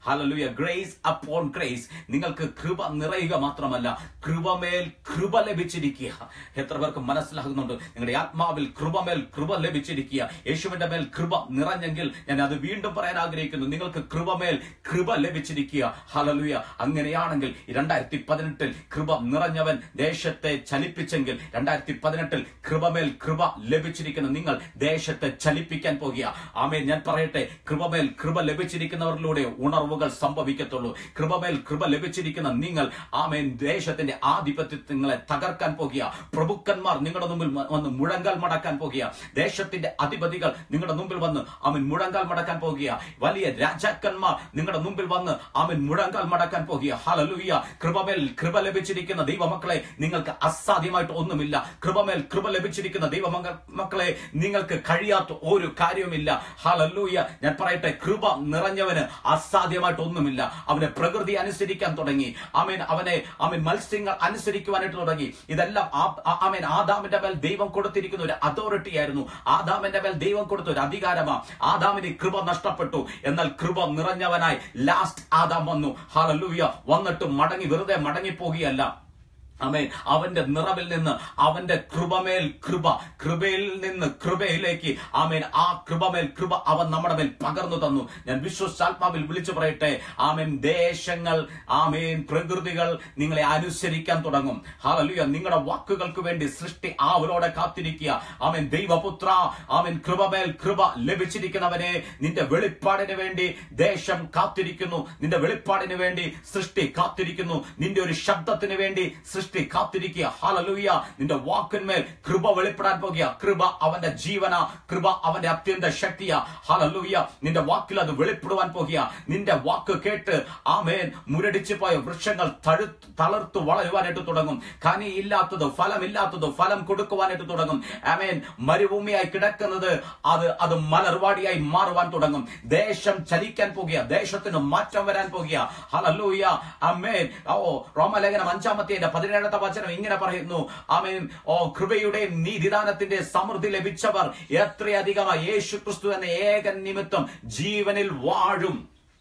Speaker 1: ഹലലുയ ഗ്രേസ് അപ്പോൺ ഗ്രേസ് നിങ്ങൾക്ക് കൃപ നിറയുക മാത്രമല്ല കൃപമേൽ കൃപ ലഭിച്ചിരിക്കുക എത്ര പേർക്ക് മനസ്സിലാകുന്നുണ്ട് നിങ്ങളുടെ ആത്മാവിൽ കൃപമേൽ കൃപ ലഭിച്ചിരിക്കുക യേശുവിന്റെ മേൽ കൃപ നിറഞ്ഞെങ്കിൽ ഞാൻ അത് വീണ്ടും പറയാൻ ആഗ്രഹിക്കുന്നു നിങ്ങൾക്ക് കൃപമേൽ കൃപ ലഭിച്ചിരിക്കുക ഹലലുയ അങ്ങനെയാണെങ്കിൽ രണ്ടായിരത്തി പതിനെട്ടിൽ കൃപ നിറഞ്ഞവൻ ദേശത്തെ ചലിപ്പിച്ചെങ്കിൽ രണ്ടായിരത്തി പതിനെട്ടിൽ കൃപമേൽ കൃപ ലഭിച്ചിരിക്കുന്ന നിങ്ങൾ ദേശത്തെ ചലിപ്പിക്കാൻ പോകുക ആമേൻ ഞാൻ പറയട്ടെ കൃപമേൽ കൃപ ലഭിച്ചിരിക്കുന്നവരിലൂടെ ഉണർവുകൾ സംഭവിക്കത്തുള്ളൂ കൃപമേൽ കൃപ ലഭിച്ചിരിക്കുന്ന നിങ്ങൾ ആമേൻ ദേശത്തിന്റെ ആധിപത്യങ്ങളെ തകർക്കാൻ പോകുക പ്രഭുക്കന്മാർ നിങ്ങളുടെ മുമ്പിൽ വ- വന്ന് മുഴങ്കാൽ മടക്കാൻ പോകുക ദേശത്തിന്റെ അധിപതികൾ നിങ്ങളുടെ മുമ്പിൽ വന്ന് അവൻ മുഴങ്കാൽ മടക്കാൻ പോകുക വലിയ രാജാക്കന്മാർ നിങ്ങളുടെ മുമ്പിൽ വന്ന് അവൻ മുഴങ്കാൽ മടക്കാൻ പോകുക ഹലലുയ്യ കൃപമേൽ കൃപ ലഭിച്ചിരിക്കുന്ന ദൈവമക്കളെ നിങ്ങൾക്ക് അസാധ്യമായിട്ട് ഒന്നുമില്ല കൃപമേൽ കൃപ ലഭിച്ചിരിക്കുന്ന ദൈവ മക്കളെ നിങ്ങൾക്ക് കഴിയാത്ത ഒരു കാര്യവുമില്ല ഹലല്ലൂയ ഞാൻ പറയട്ടെ കൃപ നിറഞ്ഞവന് അസാധ്യമായിട്ട് ഒന്നുമില്ല അവനെ പ്രകൃതി അനുസരിക്കാൻ തുടങ്ങി ആമേൻ അവനെ ആമേൻ മത്സ്യങ്ങൾ അനുസരിക്കുവാനായിട്ട് തുടങ്ങി ഇതെല്ലാം ആ- ആ- ആമേൻ ആദാമിന്റെ മേൽ ദൈവം കൊടുത്തിരിക്കുന്ന ഒരു അതോറിറ്റി ആയിരുന്നു ആദാമിന്റെ മേൽ ദൈവം കൊടുത്ത ഒരു അധികാരമാണ് ആദാമിന് കൃപ നഷ്ടപ്പെട്ടു എന്നാൽ കൃപ നിറഞ്ഞവനായി ലാസ്റ്റ് ആദാം വന്നു ഹലല്ലൂയ വന്നിട്ട് മടങ്ങി വെറുതെ മടങ്ങിപ്പോകുകയല്ല അമേൻ അവന്റെ നിറവിൽ നിന്ന് അവന്റെ കൃപമേൽ കൃപ കൃപയിൽ നിന്ന് കൃപയിലേക്ക് ആമേൻ ആ കൃപമേൽ കൃപ അവൻ നമ്മുടെ മേൽ പകർന്നു തന്നു ഞാൻ വിശ്വസാത്മാവിൽ വിളിച്ചു പറയട്ടെ ആമേൻ ദേശങ്ങൾ ആമേൻ പ്രകൃതികൾ നിങ്ങളെ അനുസരിക്കാൻ തുടങ്ങും ഹാലലുയ നിങ്ങളുടെ വാക്കുകൾക്ക് വേണ്ടി സൃഷ്ടി ആവലോടെ കാത്തിരിക്കുക ആമേൻ ദൈവപുത്ര ആമേൻ കൃപമേൽ കൃപ ലഭിച്ചിരിക്കുന്നവനെ നിന്റെ വെളിപ്പാടിന് വേണ്ടി ദേശം കാത്തിരിക്കുന്നു നിന്റെ വെളിപ്പാടിന് വേണ്ടി സൃഷ്ടി കാത്തിരിക്കുന്നു നിന്റെ ഒരു ശബ്ദത്തിന് വേണ്ടി സൃഷ്ടി കാത്തിരിക്കുക ഹാലലൂയ നിന്റെ വാക്കിന്മേൽ കൃപ വെളിപ്പെടാൻ പോകുക കൃപ അവന്റെ ജീവന കൃപ അവന്റെ അത്യന്ത ശക്തിയാ ഹാലലൂയ നിന്റെ വാക്കിൽ അത് വെളിപ്പെടുവാൻ പോകുക നിന്റെ വാക്ക് കേട്ട് ആമേൻ മുരടിച്ചു പോയ വൃക്ഷങ്ങൾ തഴു തളർത്തു വളരുവാനായിട്ട് തുടങ്ങും കനി ഇല്ലാത്തത് ഫലമില്ലാത്തത് ഫലം കൊടുക്കുവാനായിട്ട് തുടങ്ങും ആമേൻ മരുഭൂമിയായി കിടക്കുന്നത് അത് അത് മലർവാടിയായി മാറുവാൻ തുടങ്ങും ദേശം ചലിക്കാൻ പോകുക ദേശത്തിന് മാറ്റം വരാൻ പോകുക ഹലല്ലൂയ അമ്മേൻ ഓ റോമലേഖനം അഞ്ചാമത്തെ പതിനേഴാമത്തെ വചനം ഇങ്ങനെ പറയുന്നു ആമേൻ ഓ കൃപയുടെയും നീതിദാനത്തിന്റെ സമൃദ്ധി ലഭിച്ചവർ എത്രയധികമായി യേശു ക്രിസ്തു എന്ന ഏക നിമിത്തം ജീവനിൽ വാഴും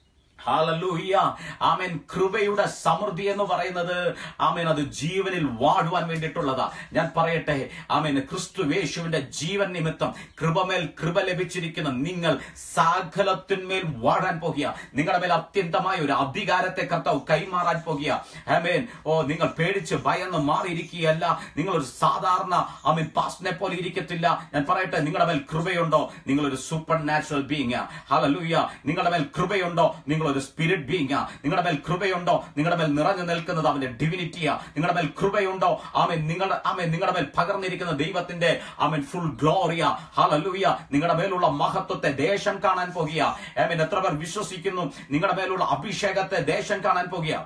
Speaker 1: ഹാലലൂയ ആമേൻ കൃപയുടെ സമൃദ്ധി എന്ന് പറയുന്നത് ആമേൻ അത് ജീവനിൽ വാഴുവാൻ വേണ്ടിയിട്ടുള്ളതാ ഞാൻ പറയട്ടെ ആമേൻ ക്രിസ്തു യേശുവിന്റെ ജീവൻ നിമിത്തം കൃപമേൽ കൃപ ലഭിച്ചിരിക്കുന്ന നിങ്ങൾ സകലത്തിന്മേൽ വാഴാൻ പോകുക നിങ്ങളുടെ മേൽ അത്യന്തമായ ഒരു അധികാരത്തെ കർത്താവ് കൈമാറാൻ പോകുക ആമേൻ ഓ നിങ്ങൾ പേടിച്ച് ഭയന്ന് മാറിയിരിക്കുകയല്ല നിങ്ങൾ ഒരു സാധാരണ ആമേൻ പാസ്റ്റിനെ പോലെ ഇരിക്കത്തില്ല ഞാൻ പറയട്ടെ നിങ്ങളുടെ മേൽ കൃപയുണ്ടോ നിങ്ങൾ ഒരു സൂപ്പർ നാച്ചുറൽ ബീങ് ഹലലൂയ നിങ്ങളുടെ മേൽ കൃപയുണ്ടോ നിങ്ങൾ ഒരു സ്പിരിറ്റ് ബീങ് നിങ്ങളുടെ മേൽ കൃപയുണ്ടോ നിങ്ങളുടെ മേൽ നിറഞ്ഞു നിൽക്കുന്നത് അവന്റെ ഡിവിനിറ്റിയാ നിങ്ങളുടെ മേൽ കൃപയുണ്ടോ ആമേൻ നിങ്ങളുടെ ആമേൻ നിങ്ങളുടെ മേൽ പകർന്നിരിക്കുന്ന ദൈവത്തിന്റെ ആമേൻ ഫുൾ ഗ്ലോറിയ ഹലലൂയ നിങ്ങളുടെ മേലുള്ള മഹത്വത്തെ ദേശം കാണാൻ പോകുക ആമേൻ എത്ര പേർ വിശ്വസിക്കുന്നു നിങ്ങളുടെ മേലുള്ള അഭിഷേകത്തെ ദേശം കാണാൻ പോകുക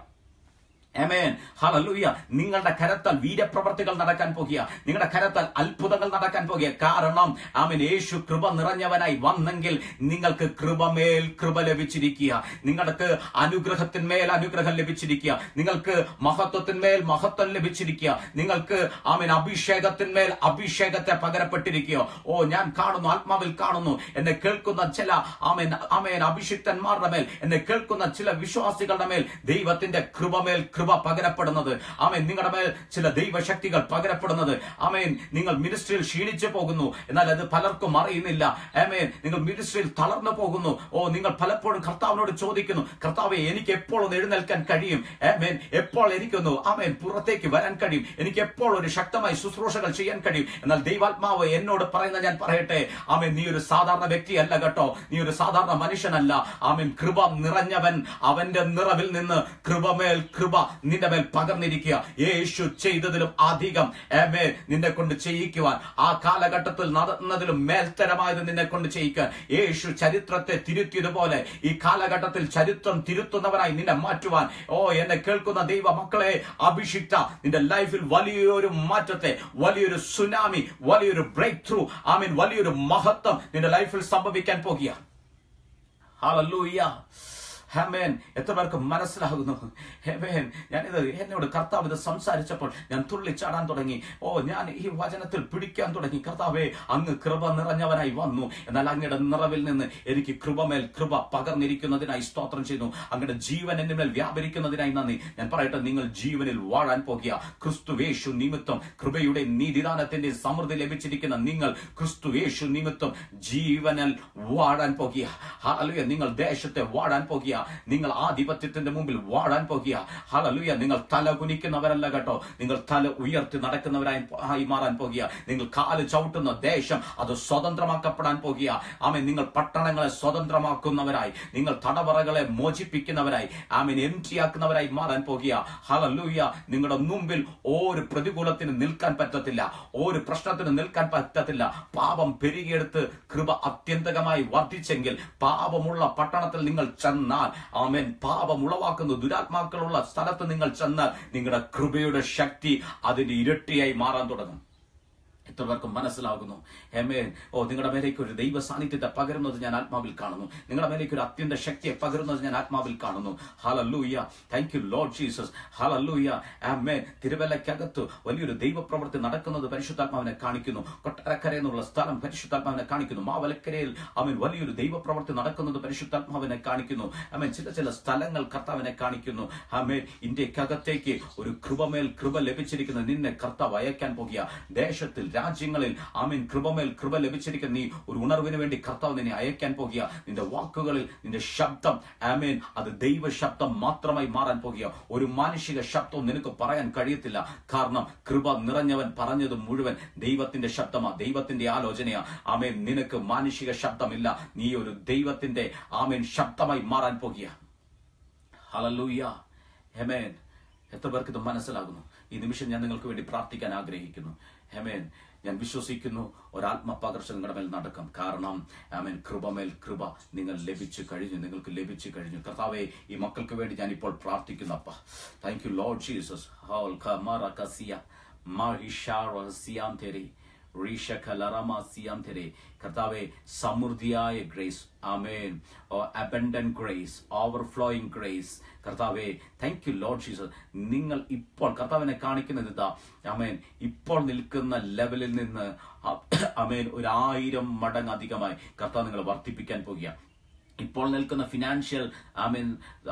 Speaker 1: Amen. Hallelujah. നിങ്ങളുടെ കരത്താൽ വീരപ്രവർത്തികൾ നടക്കാൻ പോകുക നിങ്ങളുടെ കരത്താൽ അത്ഭുതങ്ങൾ നടക്കാൻ പോകുക കാരണം ആമൻ യേശു കൃപ നിറഞ്ഞവനായി വന്നെങ്കിൽ നിങ്ങൾക്ക് കൃപമേൽ കൃപ ലഭിച്ചിരിക്കുക നിങ്ങൾക്ക് അനുഗ്രഹത്തിന്മേൽ അനുഗ്രഹം ലഭിച്ചിരിക്കുക നിങ്ങൾക്ക് മഹത്വത്തിന്മേൽ മഹത്വം ലഭിച്ചിരിക്കുക നിങ്ങൾക്ക് ആമൻ അഭിഷേകത്തിന്മേൽ അഭിഷേകത്തെ പകരപ്പെട്ടിരിക്കുക ഓ ഞാൻ കാണുന്നു ആത്മാവിൽ കാണുന്നു എന്നെ കേൾക്കുന്ന ചില ആമേൻ ആമേൻ അഭിഷിക്തന്മാരുടെ മേൽ എന്നെ കേൾക്കുന്ന ചില വിശ്വാസികളുടെ മേൽ ദൈവത്തിന്റെ കൃപമേൽ കൃപ പകരപ്പെടുന്നത് ആമേൻ നിങ്ങളുടെ മേൽ ചില ദൈവശക്തികൾ പകരപ്പെടുന്നത് ആമേൻ നിങ്ങൾ മിനിസ്ട്രിയിൽ ക്ഷീണിച്ചു പോകുന്നു എന്നാൽ അത് പലർക്കും അറിയുന്നില്ല ആമേൻ നിങ്ങൾ മിനിസ്ട്രിയിൽ തളർന്നു പോകുന്നു ഓ നിങ്ങൾ പലപ്പോഴും കർത്താവിനോട് ചോദിക്കുന്നു കർത്താവെ എനിക്ക് എപ്പോൾ ഒന്ന് എഴുന്നേൽക്കാൻ കഴിയും ആമേൻ എപ്പോൾ എനിക്കൊന്ന് ആമേൻ പുറത്തേക്ക് വരാൻ കഴിയും എനിക്ക് എപ്പോൾ ഒരു ശക്തമായി ശുശ്രൂഷകൾ ചെയ്യാൻ കഴിയും എന്നാൽ ദൈവാത്മാവ് എന്നോട് പറയുന്ന ഞാൻ പറയട്ടെ ആമേൻ നീ ഒരു സാധാരണ വ്യക്തിയല്ല കേട്ടോ നീ ഒരു സാധാരണ മനുഷ്യനല്ല ആമേൻ കൃപ നിറഞ്ഞവൻ അവന്റെ നിറവിൽ നിന്ന് കൃപമേൽ കൃപ നിന്റെ മേൽ പകർന്നിരിക്കുക യേശു ചെയ്തതിലും അധികം ഏമേ നിന്നെ കൊണ്ട് ചെയ്യിക്കുവാൻ ആ കാലഘട്ടത്തിൽ നടന്നതിലും മേൽത്തരമായത് നിന്നെ കൊണ്ട് ചെയ്യിക്കാൻ യേശു ചരിത്രത്തെ തിരുത്തിയതുപോലെ ഈ കാലഘട്ടത്തിൽ ചരിത്രം തിരുത്തുന്നവനായി നിന്നെ മാറ്റുവാൻ ഓ എന്നെ കേൾക്കുന്ന ദൈവ മക്കളെ അഭിഷിക്ത നിന്റെ ലൈഫിൽ വലിയൊരു മാറ്റത്തെ വലിയൊരു സുനാമി വലിയൊരു ബ്രേക്ക് ത്രൂ ഐ മീൻ വലിയൊരു മഹത്വം നിന്റെ ലൈഫിൽ സംഭവിക്കാൻ പോകുക ഹല്ലേലൂയ ഹമേൻ എത്ര പേർക്ക് മനസ്സിലാകുന്നു ഹമേൻ ഞാനിത് എന്നോട് കർത്താവ് ഇത് സംസാരിച്ചപ്പോൾ ഞാൻ തുള്ളിച്ചാടാൻ തുടങ്ങി ഓ ഞാൻ ഈ വചനത്തിൽ പിടിക്കാൻ തുടങ്ങി കർത്താവേ അങ്ങ് കൃപ നിറഞ്ഞവനായി വന്നു എന്നാൽ അങ്ങയുടെ നിറവിൽ നിന്ന് എനിക്ക് കൃപമേൽ കൃപ പകർന്നിരിക്കുന്നതിനായി സ്തോത്രം ചെയ്യുന്നു അങ്ങയുടെ ജീവൻ എന്റെ മേൽ വ്യാപരിക്കുന്നതിനായി നന്ദി ഞാൻ പറയട്ടെ നിങ്ങൾ ജീവനിൽ വാഴാൻ പോകുക ക്രിസ്തുവേഷു നിമിത്തം കൃപയുടെ നീതിദാനത്തിന്റെ സമൃദ്ധി ലഭിച്ചിരിക്കുന്ന നിങ്ങൾ ക്രിസ്തുവേഷു നിമിത്തം ജീവനിൽ വാഴാൻ പോകുക ഹലലുയ നിങ്ങൾ ദേശത്തെ വാഴാൻ പോകുക നിങ്ങൾ ആധിപത്യത്തിന്റെ മുമ്പിൽ വാഴാൻ പോകുക ഹലലുയ നിങ്ങൾ തല കുനിക്കുന്നവരല്ല കേട്ടോ നിങ്ങൾ തല ഉയർത്തി നടക്കുന്നവരായി ആയി മാറാൻ പോകുക നിങ്ങൾ കാല് ചവിട്ടുന്ന ദേശം അത് സ്വതന്ത്രമാക്കപ്പെടാൻ പോകുക ആമൻ നിങ്ങൾ പട്ടണങ്ങളെ സ്വതന്ത്രമാക്കുന്നവരായി നിങ്ങൾ തടവറകളെ മോചിപ്പിക്കുന്നവരായി ആമൻ എം ആക്കുന്നവരായി മാറാൻ പോകുക ഹലലൂയ നിങ്ങളുടെ മുമ്പിൽ ഒരു പ്രതികൂലത്തിന് നിൽക്കാൻ പറ്റത്തില്ല ഒരു പ്രശ്നത്തിന് നിൽക്കാൻ പറ്റത്തില്ല പാപം പെരുകിയെടുത്ത് കൃപ അത്യന്തകമായി വർദ്ധിച്ചെങ്കിൽ പാപമുള്ള പട്ടണത്തിൽ നിങ്ങൾ ചെന്നാൽ ആമേൻ പാപം ഉളവാക്കുന്ന ദുരാത്മാക്കളുള്ള സ്ഥലത്ത് നിങ്ങൾ ചെന്നാൽ നിങ്ങളുടെ കൃപയുടെ ശക്തി അതിന്റെ ഇരട്ടിയായി മാറാൻ തുടങ്ങും എത്ര പേർക്ക് മനസ്സിലാകുന്നു ഹെമേൻ ഓ നിങ്ങളുടെ മേലേക്ക് ഒരു ദൈവ സാന്നിധ്യത്തെ പകരുന്നത് ഞാൻ ആത്മാവിൽ കാണുന്നു നിങ്ങളുടെ മേലേക്ക് ഒരു അത്യന്ത ശക്തിയെ പകരുന്നത് ഞാൻ ആത്മാവിൽ കാണുന്നു hallelujah thank you Lord Jesus hallelujah amen തിരുവല്ലയ്ക്കകത്ത് വലിയൊരു ദൈവപ്രവൃത്തി നടക്കുന്നത് പരിശുദ്ധാത്മാവിനെ കാണിക്കുന്നു കൊട്ടാരക്കര എന്നുള്ള സ്ഥലം പരിശുദ്ധാത്മാവിനെ കാണിക്കുന്നു മാവലക്കരയിൽ അവൻ വലിയൊരു ദൈവപ്രവൃത്തി നടക്കുന്നത് പരിശുദ്ധാത്മാവിനെ കാണിക്കുന്നു അവൻ ചില ചില സ്ഥലങ്ങൾ കർത്താവിനെ കാണിക്കുന്നു ആമേൻ ഇന്ത്യക്കകത്തേക്ക് ഒരു കൃപമേൽ കൃപ ലഭിച്ചിരിക്കുന്ന നിന്നെ കർത്താവ് അയക്കാൻ പോകുക ദേശത്തിൽ രാജ്യങ്ങളിൽ ആമീൻ കൃപമേൽ കൃപ ലഭിച്ചിരിക്കുന്ന നീ ഒരു ഉണർവിന് വേണ്ടി കർത്താവ് നിന്നെ അയക്കാൻ പോകുക നിന്റെ വാക്കുകളിൽ നിന്റെ ശബ്ദം ആമേൻ അത് ദൈവ ശബ്ദം മാത്രമായി മാറാൻ പോകുക ഒരു മാനുഷിക ശബ്ദവും നിനക്ക് പറയാൻ കഴിയത്തില്ല കാരണം കൃപ നിറഞ്ഞവൻ പറഞ്ഞത് മുഴുവൻ ദൈവത്തിന്റെ ശബ്ദമാ ദൈവത്തിന്റെ ആലോചനയാ ആമേൻ നിനക്ക് മാനുഷിക ശബ്ദമില്ല നീ ഒരു ദൈവത്തിന്റെ ആമേൻ ശബ്ദമായി മാറാൻ പോകുക ഹലലൂയ ഹെമേൻ എത്ര പേർക്ക് ഇത് മനസ്സിലാകുന്നു ഈ നിമിഷം ഞാൻ നിങ്ങൾക്ക് വേണ്ടി പ്രാർത്ഥിക്കാൻ ആഗ്രഹിക്കുന്നു ഹെമേൻ ഞാൻ വിശ്വസിക്കുന്നു ഒരാത്മ പകർച്ച നിങ്ങളുടെ മേൽ നടക്കും കാരണം ആമേൻ കൃപമേൽ കൃപ നിങ്ങൾ ലഭിച്ചു കഴിഞ്ഞു നിങ്ങൾക്ക് ലഭിച്ചു കഴിഞ്ഞു കർത്താവെ ഈ മക്കൾക്ക് വേണ്ടി ഞാൻ ഇപ്പോൾ പ്രാർത്ഥിക്കുന്നു അപ്പ താങ്ക് യു ലോർഡ് ജീസസ് ഹോൾ ഖമറ കസിയ മാഹിഷാറ സിയാം തെരി റീഷഖലറമാസിയാന്തരെ കർത്താവെ സമൃദ്ധിയായ grace amen abundant grace overflowing grace കർത്താവെ താങ്ക് യു ലോർഡ് ജീസസ് നിങ്ങൾ ഇപ്പോൾ കർത്താവിനെ കാണിക്കുന്നത് ഇതാ അമേൻ ഇപ്പോൾ നിൽക്കുന്ന ലെവലിൽ നിന്ന് അമേൻ ഒരു ആയിരം മടങ്ങ് അധികമായി കർത്താവ് നിങ്ങൾ വർദ്ധിപ്പിക്കാൻ പോകുക ഇപ്പോൾ നിൽക്കുന്ന ഫിനാൻഷ്യൽ ഐ മീൻ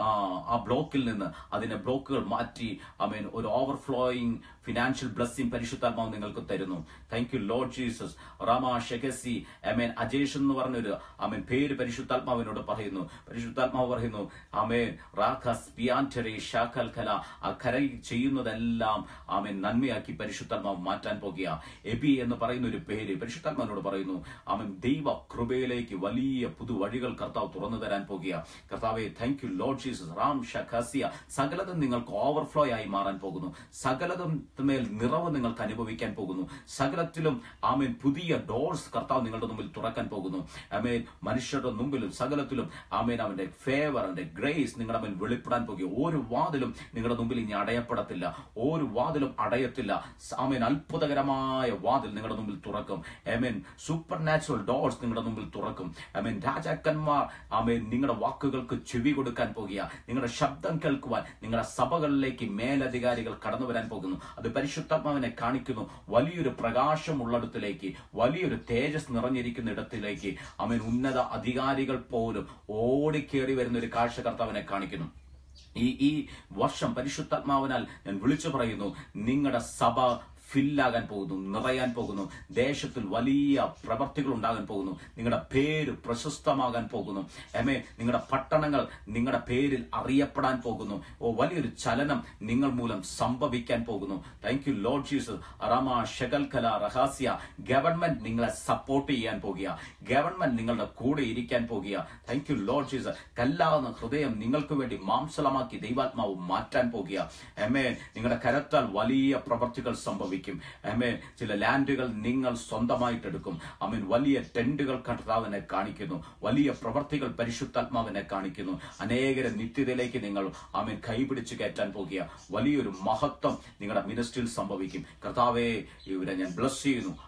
Speaker 1: ആ ബ്ലോക്കിൽ നിന്ന് അതിനെ ബ്ലോക്കുകൾ മാറ്റി ഐ മീൻ ഒരു ഓവർഫ്ലോയിങ് ഫിനാൻഷ്യൽ ബ്ലസ്സിംഗ് പരിശുദ്ധാത്മാവ് നിങ്ങൾക്ക് തരുന്നു താങ്ക് യു ലോർഡ് ജീസസ് റാമ ഷെഗസി ഐ മീൻ അജേഷ് എന്ന് പറഞ്ഞൊരു ഐ മീൻ പേര് പരിശുദ്ധാത്മാവിനോട് പറയുന്നു പരിശുദ്ധാത്മാവ് പറയുന്നു ആമേൻ റാഖസ് പിയാൻറ്ററി ഷാഖൽ കല ആ കര ചെയ്യുന്നതെല്ലാം ആമേൻ നന്മയാക്കി പരിശുദ്ധാത്മാവ് മാറ്റാൻ പോകുക എബി എന്ന് പറയുന്ന ഒരു പേര് പരിശുദ്ധാത്മാവിനോട് പറയുന്നു ആമേൻ ദൈവ കൃപയിലേക്ക് വലിയ പുതുവഴികൾ കർത്താവ് തുറന്നു തരാൻ പോകുക കർത്താവെ താങ്ക് യു ലോർഡ് ജീസസ് റാം ഷഖാസിയ സകലതും നിങ്ങൾക്ക് ഓവർഫ്ലോ ആയി മാറാൻ പോകുന്നു സകലതും മേൽ നിറവ് നിങ്ങൾക്ക് അനുഭവിക്കാൻ പോകുന്നു സകലത്തിലും ആമേൻ പുതിയ ഡോർസ് കർത്താവ് നിങ്ങളുടെ മുമ്പിൽ തുറക്കാൻ പോകുന്നു ആമേൻ മനുഷ്യരുടെ മുമ്പിലും സകലത്തിലും ആമേൻ അവന്റെ ഫേവർ അവന്റെ ഗ്രേസ് നിങ്ങളുടെ മുന്നിൽ വെളിപ്പെടാൻ പോകുക ഒരു വാതിലും നിങ്ങളുടെ മുമ്പിൽ ഇനി അടയപ്പെടത്തില്ല ഒരു വാതിലും അടയത്തില്ല ആമേൻ അത്ഭുതകരമായ വാതിൽ നിങ്ങളുടെ മുമ്പിൽ തുറക്കും ആമേൻ സൂപ്പർ നാച്ചുറൽ ഡോർസ് നിങ്ങളുടെ മുമ്പിൽ തുറക്കും ആമേൻ രാജാക്കന്മാർ ആമേൻ നിങ്ങളുടെ വാക്കുകൾക്ക് ചെവി കൊടുക്കാൻ പോകുക നിങ്ങളുടെ ശബ്ദം കേൾക്കുവാൻ നിങ്ങളുടെ സഭകളിലേക്ക് മേലധികാരികൾ കടന്നു വരാൻ പോകുന്നു അത് പരിശുദ്ധാത്മാവിനെ കാണിക്കുന്നു വലിയൊരു പ്രകാശമുള്ളിടത്തിലേക്ക് വലിയൊരു തേജസ് നിറഞ്ഞിരിക്കുന്ന ഇടത്തിലേക്ക് അവൻ ഉന്നത അധികാരികൾ പോലും ഓടിക്കേറി വരുന്ന ഒരു കാഴ്ച കർത്താവിനെ കാണിക്കുന്നു ഈ ഈ വർഷം പരിശുദ്ധാത്മാവിനാൽ ഞാൻ വിളിച്ചു പറയുന്നു നിങ്ങളുടെ സഭ ഫില്ലാകാൻ പോകുന്നു നിറയാൻ പോകുന്നു ദേശത്തിൽ വലിയ പ്രവർത്തികൾ ഉണ്ടാകാൻ പോകുന്നു നിങ്ങളുടെ പേര് പ്രശസ്തമാകാൻ പോകുന്നു എമേ നിങ്ങളുടെ പട്ടണങ്ങൾ നിങ്ങളുടെ പേരിൽ അറിയപ്പെടാൻ പോകുന്നു ഓ വലിയൊരു ചലനം നിങ്ങൾ മൂലം സംഭവിക്കാൻ പോകുന്നു താങ്ക് യു ലോർഡ് ജീസസ് റമ ഷകൽകല റഹാസ്യ ഗവൺമെന്റ് നിങ്ങളെ സപ്പോർട്ട് ചെയ്യാൻ പോകുക ഗവൺമെന്റ് നിങ്ങളുടെ കൂടെ ഇരിക്കാൻ പോകുക താങ്ക് യു ലോർഡ് ജീസസ് കല്ലാവുന്ന ഹൃദയം നിങ്ങൾക്ക് വേണ്ടി മാംസളമാക്കി ദൈവാത്മാവ് മാറ്റാൻ പോകുക എമേ നിങ്ങളുടെ കരത്താൽ വലിയ പ്രവർത്തികൾ സംഭവിക്കും സംഭവിക്കും അമേൻ ചില ലാൻഡുകൾ നിങ്ങൾ സ്വന്തമായിട്ടെടുക്കും അമീൻ വലിയ ടെന്റുകൾ കർത്താവിനെ കാണിക്കുന്നു വലിയ പ്രവർത്തികൾ പരിശുദ്ധാത്മാവിനെ കാണിക്കുന്നു അനേകരെ നിത്യതയിലേക്ക് നിങ്ങൾ അമീൻ കൈപിടിച്ച് കയറ്റാൻ പോകുക വലിയൊരു മഹത്വം നിങ്ങളുടെ മിനിസ്ട്രിയിൽ സംഭവിക്കും കർത്താവെ ഇവരെ ഞാൻ ബ്ലസ് ചെയ്യുന്നു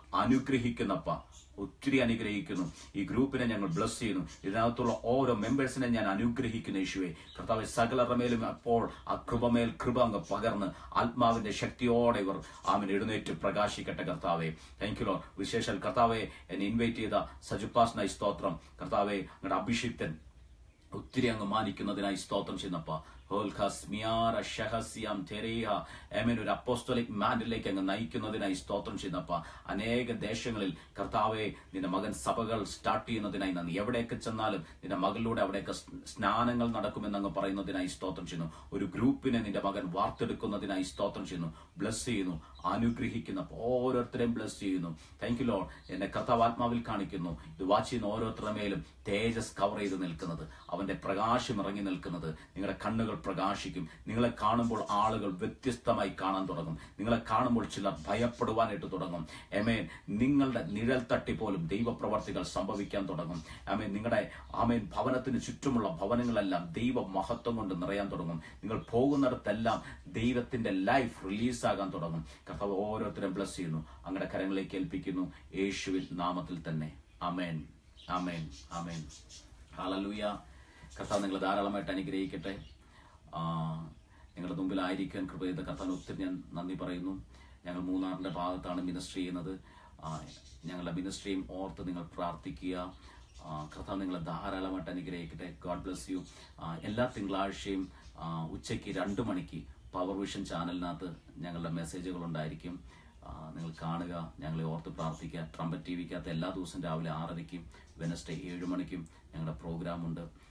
Speaker 1: അനുഗ്രഹിക്കുന്നപ്പ ഒത്തിരി അനുഗ്രഹിക്കുന്നു ഈ ഗ്രൂപ്പിനെ ഞങ്ങൾ ബ്ലസ് ചെയ്യുന്നു ഇതിനകത്തുള്ള ഓരോ മെമ്പേഴ്സിനെ ഞാൻ അനുഗ്രഹിക്കുന്നു യേശുവെ കർത്താവ് സകലരുടെ മേലും അപ്പോൾ ആ കൃപമേൽ കൃപ അങ്ങ് പകർന്ന് ആത്മാവിന്റെ ശക്തിയോടെ ഇവർ ആമിന് എഴുന്നേറ്റ് പ്രകാശിക്കട്ടെ കർത്താവെ താങ്ക് യു ലോ വിശേഷൽ കർത്താവെ എന്നെ ഇൻവൈറ്റ് ചെയ്ത സജുപ്പാസ്നായി സ്തോത്രം കർത്താവെ അങ്ങയുടെ അഭിഷിക്തൻ ഒത്തിരി അങ്ങ് മാനിക്കുന്നതിനായി സ്തോത്രം ചെയ്യുന്നപ്പ ഒരു അപ്പോസ്റ്റോലിക് മാൻഡിലേക്ക് അങ്ങ് നയിക്കുന്നതിനായി സ്തോത്രം ചെയ്യുന്നപ്പ അനേക ദേശങ്ങളിൽ കർത്താവെ നിന്റെ മകൻ സഭകൾ സ്റ്റാർട്ട് ചെയ്യുന്നതിനായി നന്ദി എവിടെയൊക്കെ ചെന്നാലും നിന്റെ മകളിലൂടെ അവിടെയൊക്കെ സ് സ്നാനങ്ങൾ നടക്കുമെന്ന് അങ്ങ് പറയുന്നതിനായി സ്തോത്രം ചെയ്യുന്നു ഒരു ഗ്രൂപ്പിനെ നിന്റെ മകൻ വാർത്തെടുക്കുന്നതിനായി സ്തോത്രം ചെയ്യുന്നു ബ്ലസ് ചെയ്യുന്നു അനുഗ്രഹിക്കുന്ന ഓരോരുത്തരെയും ബ്ലസ് ചെയ്യുന്നു താങ്ക് യു ലോ എന്നെ കർത്താവ് ആത്മാവിൽ കാണിക്കുന്നു ഇത് വാച്ച് ചെയ്യുന്ന ഓരോരുത്തരുടെ മേലും തേജസ് കവർ ചെയ്ത് നിൽക്കുന്നത് അവന്റെ പ്രകാശം ഇറങ്ങി നിൽക്കുന്നത് നിങ്ങളുടെ കണ്ണുകൾ പ്രകാശിക്കും നിങ്ങളെ കാണുമ്പോൾ ആളുകൾ വ്യത്യസ്തമായി കാണാൻ തുടങ്ങും നിങ്ങളെ കാണുമ്പോൾ ചിലർ ഭയപ്പെടുവാനായിട്ട് തുടങ്ങും എമേൻ നിങ്ങളുടെ നിഴൽ തട്ടി പോലും ദൈവപ്രവർത്തികൾ സംഭവിക്കാൻ തുടങ്ങും ആമേൻ നിങ്ങളുടെ ആമേൻ ഭവനത്തിന് ചുറ്റുമുള്ള ഭവനങ്ങളെല്ലാം ദൈവ മഹത്വം കൊണ്ട് നിറയാൻ തുടങ്ങും നിങ്ങൾ പോകുന്നിടത്തെല്ലാം ദൈവത്തിന്റെ ലൈഫ് റിലീസാകാൻ തുടങ്ങും കർത്താവ് ഓരോരുത്തരും ബ്ലസ് ചെയ്യുന്നു അങ്ങയുടെ കരങ്ങളിലേക്ക് ഏൽപ്പിക്കുന്നു യേശുവിൻ നാമത്തിൽ തന്നെ അമേൻ അമേൻ അമേൻ ഹാലലൂയ കർത്താവ് നിങ്ങളെ ധാരാളമായിട്ട് അനുഗ്രഹിക്കട്ടെ ആ, നിങ്ങളുടെ മുമ്പിലായിരിക്കാൻ കൃപ ചെയ്ത കർത്താവിന് ഒത്തിരി ഞാൻ നന്ദി പറയുന്നു ഞങ്ങൾ മൂന്നാറിന്റെ ഭാഗത്താണ് മിനിസ്ട്രി ചെയ്യുന്നത് ആ, ഞങ്ങളുടെ മിനിസ്ട്രിയും ഓർത്ത് നിങ്ങൾ പ്രാർത്ഥിക്കുക ആ, കർത്താവ് നിങ്ങളെ ധാരാളമായിട്ട് അനുഗ്രഹിക്കട്ടെ ഗോഡ് ബ്ലസ് യു എല്ലാ തിങ്കളാഴ്ചയും ആ, ഉച്ചയ്ക്ക് രണ്ട് മണിക്ക് പവർ വിഷൻ ചാനലിനകത്ത് ഞങ്ങളുടെ മെസ്സേജുകൾ ഉണ്ടായിരിക്കും ആ, നിങ്ങൾ കാണുക ഞങ്ങളെ ഓർത്ത് പ്രാർത്ഥിക്കുക ട്രംപറ്റ് ടി വിക്കകത്ത് എല്ലാ ദിവസവും രാവിലെ ആറരയ്ക്കും വെനസ്ഡേ ഏഴ് മണിക്കും ഞങ്ങളുടെ പ്രോഗ്രാം ഉണ്ട്